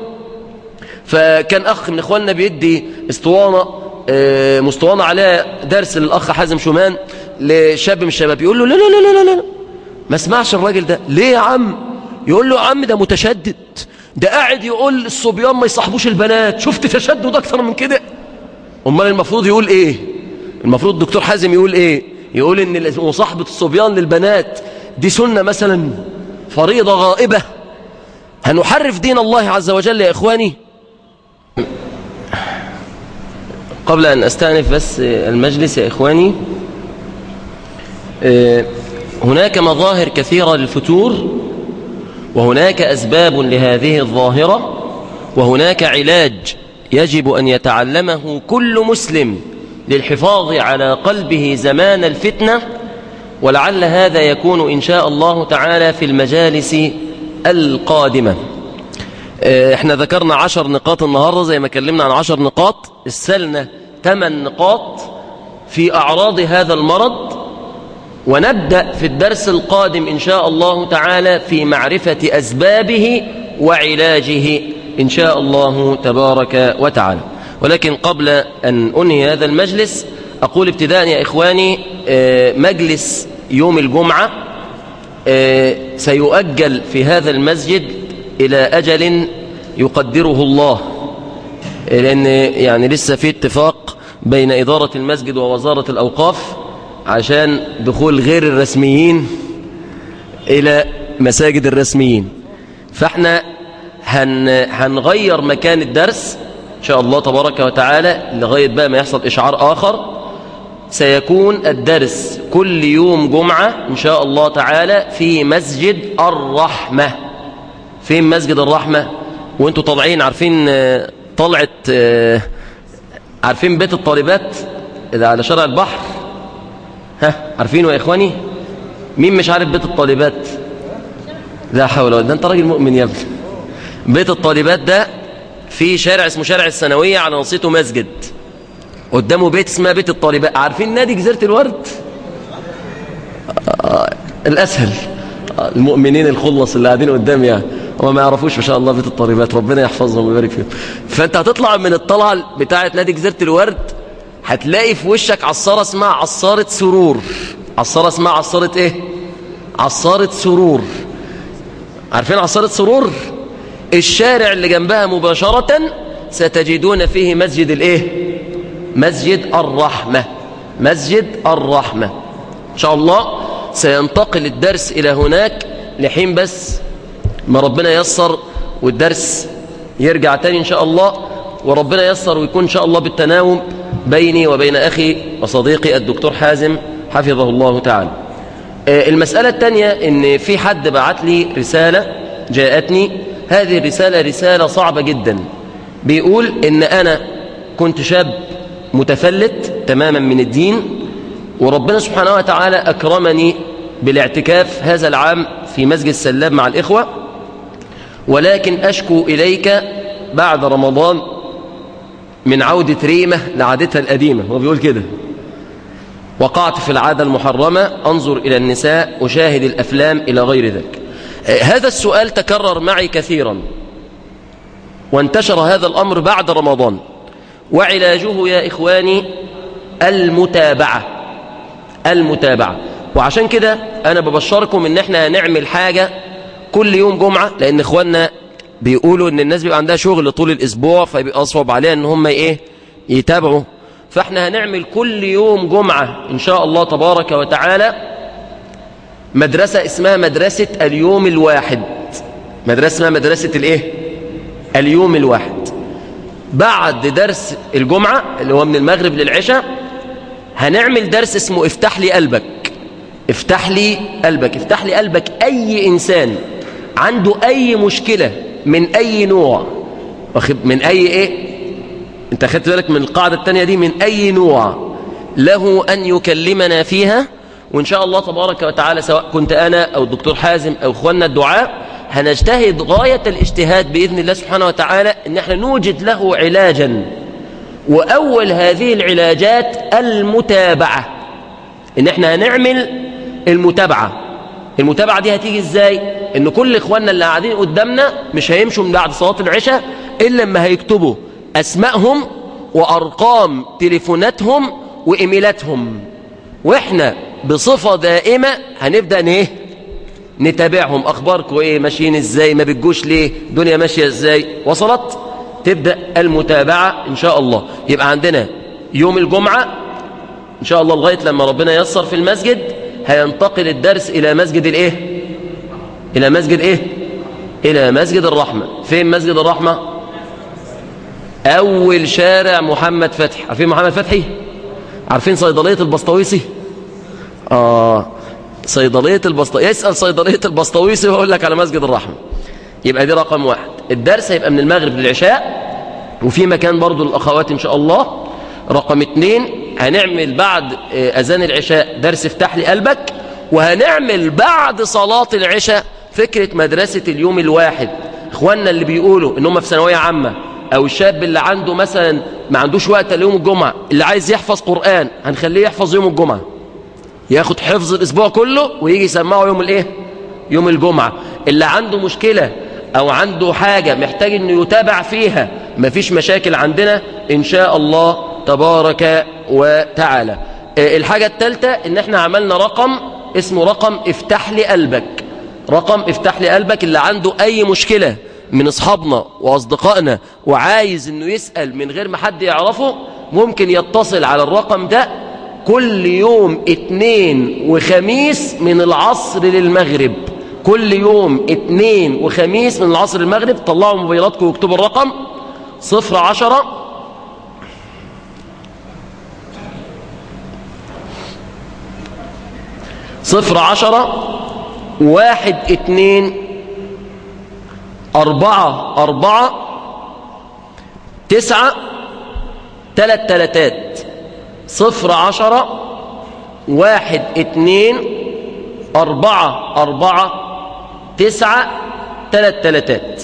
فكان أخ من إخواننا بيدي اسطوانة مسطوانة عليها درس للأخ حازم شومان لشاب من الشباب يقول له لا لا لا لا لا ما اسمعش الراجل ده ليه يا عم يقول له يا عم ده متشدد ده قاعد يقول الصبيان ما يصاحبوش البنات شفت تشدد اكتر من كده امال المفروض يقول ايه المفروض الدكتور حازم يقول ايه يقول ان مصاحبه الصبيان للبنات دي سنه مثلا فريضه غائبه هنحرف دين الله عز وجل يا اخواني قبل ان استأنف بس المجلس يا اخواني هناك مظاهر كثيرة للفتور وهناك أسباب لهذه الظاهرة وهناك علاج يجب أن يتعلمه كل مسلم للحفاظ على قلبه زمان الفتنة ولعل هذا يكون إن شاء الله تعالى في المجالس القادمة احنا ذكرنا عشر نقاط النهاردة زي ما كلمنا عن عشر نقاط السلنا ثمان نقاط في أعراض هذا المرض ونبدأ في الدرس القادم إن شاء الله تعالى في معرفة أسبابه وعلاجه إن شاء الله تبارك وتعالى ولكن قبل أن أنهي هذا المجلس أقول ابتداء يا إخواني مجلس يوم الجمعة سيؤجل في هذا المسجد إلى أجل يقدره الله لأن يعني لسه في اتفاق بين إدارة المسجد ووزارة الأوقاف عشان دخول غير الرسميين إلى مساجد الرسميين فاحنا هن هنغير مكان الدرس إن شاء الله تبارك وتعالى لغاية بقى ما يحصل إشعار آخر سيكون الدرس كل يوم جمعة إن شاء الله تعالى في مسجد الرحمة فين مسجد الرحمة وانتوا طالعين عارفين طلعت عارفين بيت الطالبات اللي على شارع البحر ها عارفينه يا إخواني مين مش عارف بيت الطالبات لا حول ولا ده انت راجل مؤمن يا ابني بيت الطالبات ده في شارع اسمه شارع الثانوية على نصيته مسجد قدامه بيت اسمه بيت الطالبات عارفين نادي جزيرة الورد آه الأسهل آه المؤمنين الخلص اللي قاعدين قدام يعني وما ما يعرفوش ما شاء الله بيت الطالبات ربنا يحفظهم ويبارك فيهم فانت هتطلع من الطلعة بتاعة نادي جزيرة الورد هتلاقي في وشك عصارة اسمها عصارة سرور عصارة اسمها عصارة ايه عصارة سرور عارفين عصارة سرور الشارع اللي جنبها مباشرة ستجدون فيه مسجد الايه مسجد الرحمة مسجد الرحمة ان شاء الله سينتقل الدرس الى هناك لحين بس ما ربنا يسر والدرس يرجع تاني إن شاء الله وربنا يسر ويكون إن شاء الله بالتناوب بيني وبين أخي وصديقي الدكتور حازم حفظه الله تعالى المسألة الثانية إن في حد بعت لي رسالة جاءتني هذه الرسالة رسالة صعبة جدا بيقول إن أنا كنت شاب متفلت تماما من الدين وربنا سبحانه وتعالى أكرمني بالاعتكاف هذا العام في مسجد سلاب مع الإخوة ولكن أشكو إليك بعد رمضان من عودة ريمة لعادتها القديمة هو بيقول كده وقعت في العادة المحرمة أنظر إلى النساء أشاهد الأفلام إلى غير ذلك هذا السؤال تكرر معي كثيرا وانتشر هذا الأمر بعد رمضان وعلاجه يا إخواني المتابعة المتابعة وعشان كده أنا ببشركم إن احنا هنعمل حاجة كل يوم جمعة لأن إخواننا بيقولوا إن الناس بيبقى عندها شغل طول الأسبوع فبيبقى أصعب عليها إن هم إيه يتابعوا فاحنا هنعمل كل يوم جمعة إن شاء الله تبارك وتعالى مدرسة اسمها مدرسة اليوم الواحد مدرسة اسمها مدرسة الإيه اليوم الواحد بعد درس الجمعة اللي هو من المغرب للعشاء هنعمل درس اسمه افتح لي قلبك افتح لي قلبك افتح لي قلبك أي إنسان عنده أي مشكلة من أي نوع من أي إيه انت أخذت بالك من القاعدة الثانية دي من أي نوع له أن يكلمنا فيها وإن شاء الله تبارك وتعالى سواء كنت أنا أو الدكتور حازم أو إخواننا الدعاء هنجتهد غاية الاجتهاد بإذن الله سبحانه وتعالى إن احنا نوجد له علاجا وأول هذه العلاجات المتابعة إن احنا هنعمل المتابعة المتابعة دي هتيجي إزاي إن كل إخواننا اللي قاعدين قدامنا مش هيمشوا من بعد صلاة العشاء إلا لما هيكتبوا أسمائهم وأرقام تليفوناتهم وإيميلاتهم وإحنا بصفة دائمة هنبدأ إيه نتابعهم أخباركم إيه ماشيين إزاي ما بتجوش ليه الدنيا ماشية إزاي وصلت تبدأ المتابعة إن شاء الله يبقى عندنا يوم الجمعة إن شاء الله لغاية لما ربنا يسر في المسجد هينتقل الدرس إلى مسجد الإيه إلى مسجد إيه إلى مسجد الرحمة فين مسجد الرحمة أول شارع محمد فتحي عارفين محمد فتحي عارفين صيدلية البسطويسي آه صيدلية البسطويسي يسأل صيدلية البسطويسي ويقول لك على مسجد الرحمة يبقى دي رقم واحد الدرس هيبقى من المغرب للعشاء وفي مكان برضو للأخوات إن شاء الله رقم اتنين هنعمل بعد أذان العشاء درس افتح لي قلبك وهنعمل بعد صلاة العشاء فكرة مدرسة اليوم الواحد اخواننا اللي بيقولوا ان هم في ثانوية عامة او الشاب اللي عنده مثلا ما عندوش وقت ليوم الجمعة اللي عايز يحفظ قرآن هنخليه يحفظ يوم الجمعة ياخد حفظ الاسبوع كله ويجي يسمعه يوم الايه يوم الجمعة اللي عنده مشكلة او عنده حاجة محتاج انه يتابع فيها مفيش مشاكل عندنا ان شاء الله تبارك وتعالى الحاجة الثالثة ان احنا عملنا رقم اسمه رقم افتح لي قلبك رقم افتح لي قلبك اللي عنده اي مشكلة من اصحابنا واصدقائنا وعايز انه يسأل من غير ما حد يعرفه ممكن يتصل على الرقم ده كل يوم اتنين وخميس من العصر للمغرب كل يوم اتنين وخميس من العصر للمغرب طلعوا موبايلاتكم واكتبوا الرقم صفر عشرة صفر عشرة واحد اتنين أربعة أربعة تسعة تلات تلاتات صفر عشرة واحد اتنين أربعة أربعة تسعة تلات تلاتات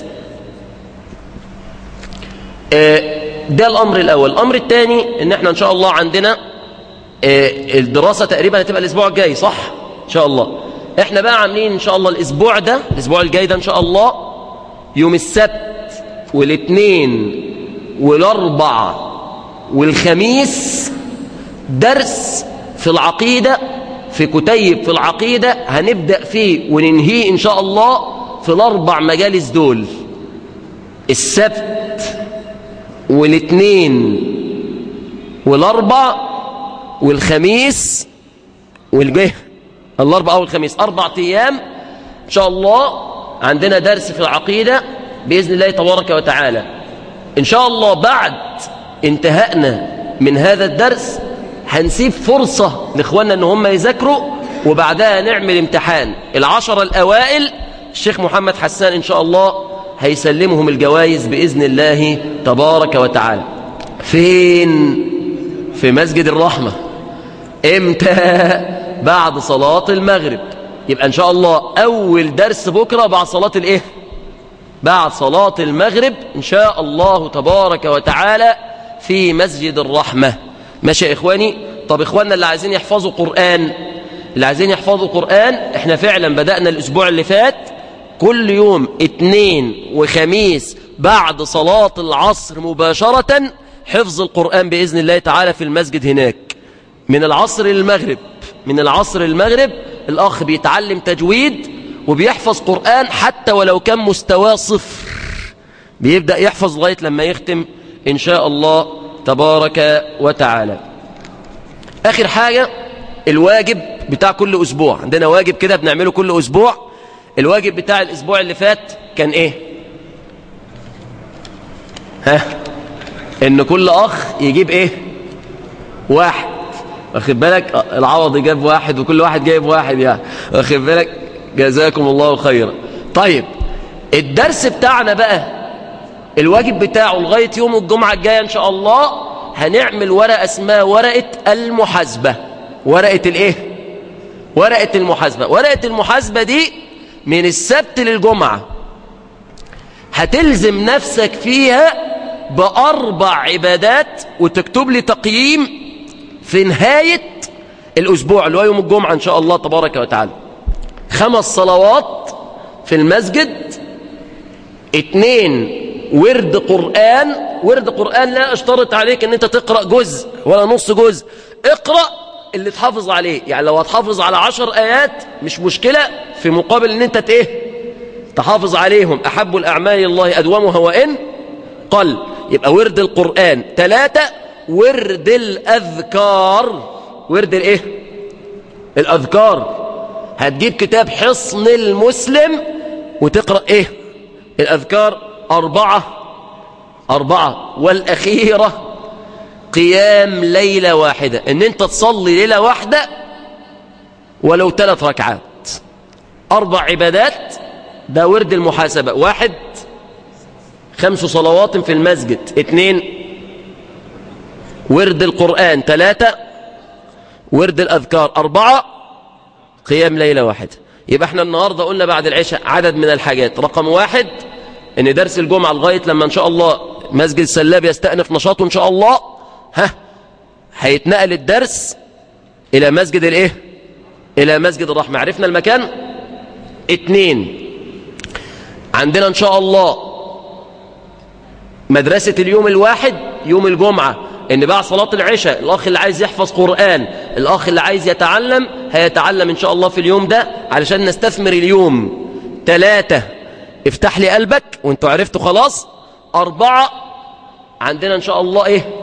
ده الأمر الأول الأمر الثاني إن احنا إن شاء الله عندنا الدراسة تقريبا هتبقى الأسبوع الجاي صح؟ إن شاء الله احنا بقى عاملين إن شاء الله الأسبوع ده الأسبوع الجاي ده إن شاء الله يوم السبت والاثنين والأربع والخميس درس في العقيدة في كتيب في العقيدة هنبدأ فيه وننهيه إن شاء الله في الأربع مجالس دول السبت والاثنين والأربع والخميس والجه الأربع والخميس أربع أيام إن شاء الله عندنا درس في العقيدة بإذن الله تبارك وتعالى إن شاء الله بعد انتهائنا من هذا الدرس هنسيب فرصة لإخواننا أن هم يذاكروا وبعدها نعمل امتحان العشرة الأوائل الشيخ محمد حسان إن شاء الله هيسلمهم الجوائز بإذن الله تبارك وتعالى فين في مسجد الرحمة امتى بعد صلاة المغرب يبقى ان شاء الله اول درس بكرة بعد صلاة الايه بعد صلاة المغرب ان شاء الله تبارك وتعالى في مسجد الرحمة ماشي يا اخواني طب اخواننا اللي عايزين يحفظوا قرآن اللي عايزين يحفظوا قرآن احنا فعلا بدأنا الاسبوع اللي فات كل يوم اتنين وخميس بعد صلاة العصر مباشرة حفظ القرآن بإذن الله تعالى في المسجد هناك من العصر للمغرب من العصر للمغرب الأخ بيتعلم تجويد وبيحفظ قرآن حتى ولو كان مستواه صفر بيبدأ يحفظ لغاية لما يختم إن شاء الله تبارك وتعالى آخر حاجة الواجب بتاع كل أسبوع عندنا واجب كده بنعمله كل أسبوع الواجب بتاع الأسبوع اللي فات كان إيه ها إن كل أخ يجيب إيه واحد واخد بالك العوض جاب واحد وكل واحد جايب واحد يعني واخد بالك جزاكم الله خيرا طيب الدرس بتاعنا بقى الواجب بتاعه لغاية يوم الجمعة الجاية إن شاء الله هنعمل ورقة اسمها ورقة المحاسبة ورقة الايه ورقة المحاسبة ورقة المحاسبة دي من السبت للجمعة هتلزم نفسك فيها بأربع عبادات وتكتب لي تقييم في نهاية الأسبوع اللي هو يوم الجمعة إن شاء الله تبارك وتعالى خمس صلوات في المسجد اتنين ورد قرآن ورد قرآن لا اشترط عليك ان انت تقرأ جزء ولا نص جزء اقرأ اللي تحافظ عليه يعني لو هتحافظ على عشر آيات مش مشكلة في مقابل ان انت ايه تحافظ عليهم أحب الأعمال الله أدومها وإن قل يبقى ورد القرآن ثلاثة ورد الأذكار ورد الايه الأذكار هتجيب كتاب حصن المسلم وتقرأ ايه الأذكار أربعة أربعة والأخيرة قيام ليلة واحدة ان انت تصلي ليلة واحدة ولو ثلاث ركعات أربع عبادات ده ورد المحاسبة واحد خمس صلوات في المسجد اثنين ورد القرآن ثلاثة ورد الأذكار أربعة قيام ليلة واحدة يبقى احنا النهاردة قلنا بعد العشاء عدد من الحاجات رقم واحد ان درس الجمعة لغاية لما ان شاء الله مسجد السلاب يستأنف نشاطه ان شاء الله ها هيتنقل الدرس الى مسجد الايه الى مسجد الرحمة عرفنا المكان اتنين عندنا ان شاء الله مدرسة اليوم الواحد يوم الجمعة ان بعد صلاة العشاء الاخ اللي عايز يحفظ قرآن الاخ اللي عايز يتعلم هيتعلم ان شاء الله في اليوم ده علشان نستثمر اليوم ثلاثة افتح لي قلبك وانتوا عرفتوا خلاص اربعة عندنا ان شاء الله ايه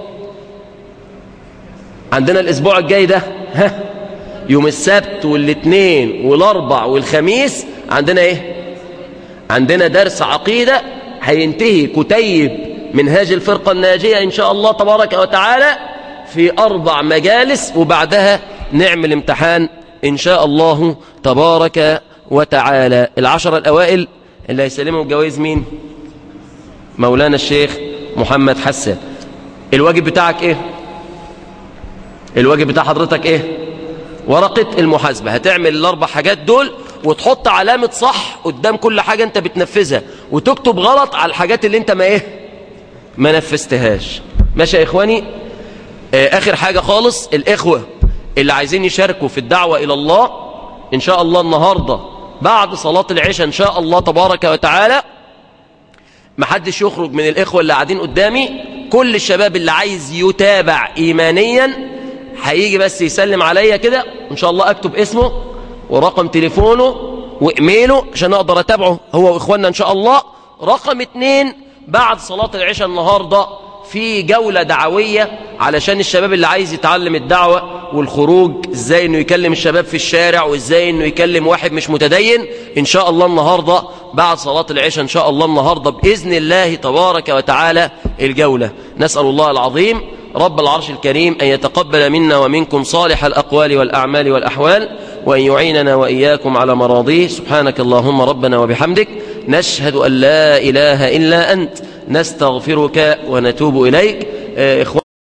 عندنا الاسبوع الجاي ده ها يوم السبت والاثنين والاربع والخميس عندنا ايه عندنا درس عقيدة هينتهي كتيب منهاج الفرقة الناجية إن شاء الله تبارك وتعالى في أربع مجالس وبعدها نعمل امتحان إن شاء الله تبارك وتعالى العشرة الأوائل اللي هيسلموا الجوائز مين مولانا الشيخ محمد حسن الواجب بتاعك ايه الواجب بتاع حضرتك ايه ورقة المحاسبة هتعمل الاربع حاجات دول وتحط علامة صح قدام كل حاجة انت بتنفذها وتكتب غلط على الحاجات اللي انت ما ايه ما نفذتهاش ماشي يا اخواني آه اخر حاجة خالص الاخوة اللي عايزين يشاركوا في الدعوة الى الله ان شاء الله النهاردة بعد صلاة العشاء ان شاء الله تبارك وتعالى محدش يخرج من الاخوة اللي قاعدين قدامي كل الشباب اللي عايز يتابع ايمانيا هيجي بس يسلم عليا كده ان شاء الله اكتب اسمه ورقم تليفونه وايميله عشان اقدر اتابعه هو واخواننا ان شاء الله رقم اتنين بعد صلاة العشاء النهاردة في جولة دعوية علشان الشباب اللي عايز يتعلم الدعوة والخروج ازاي انه يكلم الشباب في الشارع وازاي انه يكلم واحد مش متدين ان شاء الله النهاردة بعد صلاة العشاء ان شاء الله النهاردة بإذن الله تبارك وتعالى الجولة نسأل الله العظيم رب العرش الكريم أن يتقبل منا ومنكم صالح الأقوال والأعمال والأحوال وأن يعيننا وإياكم على مراضيه سبحانك اللهم ربنا وبحمدك نشهد أن لا إله إلا أنت نستغفرك ونتوب إليك إخوان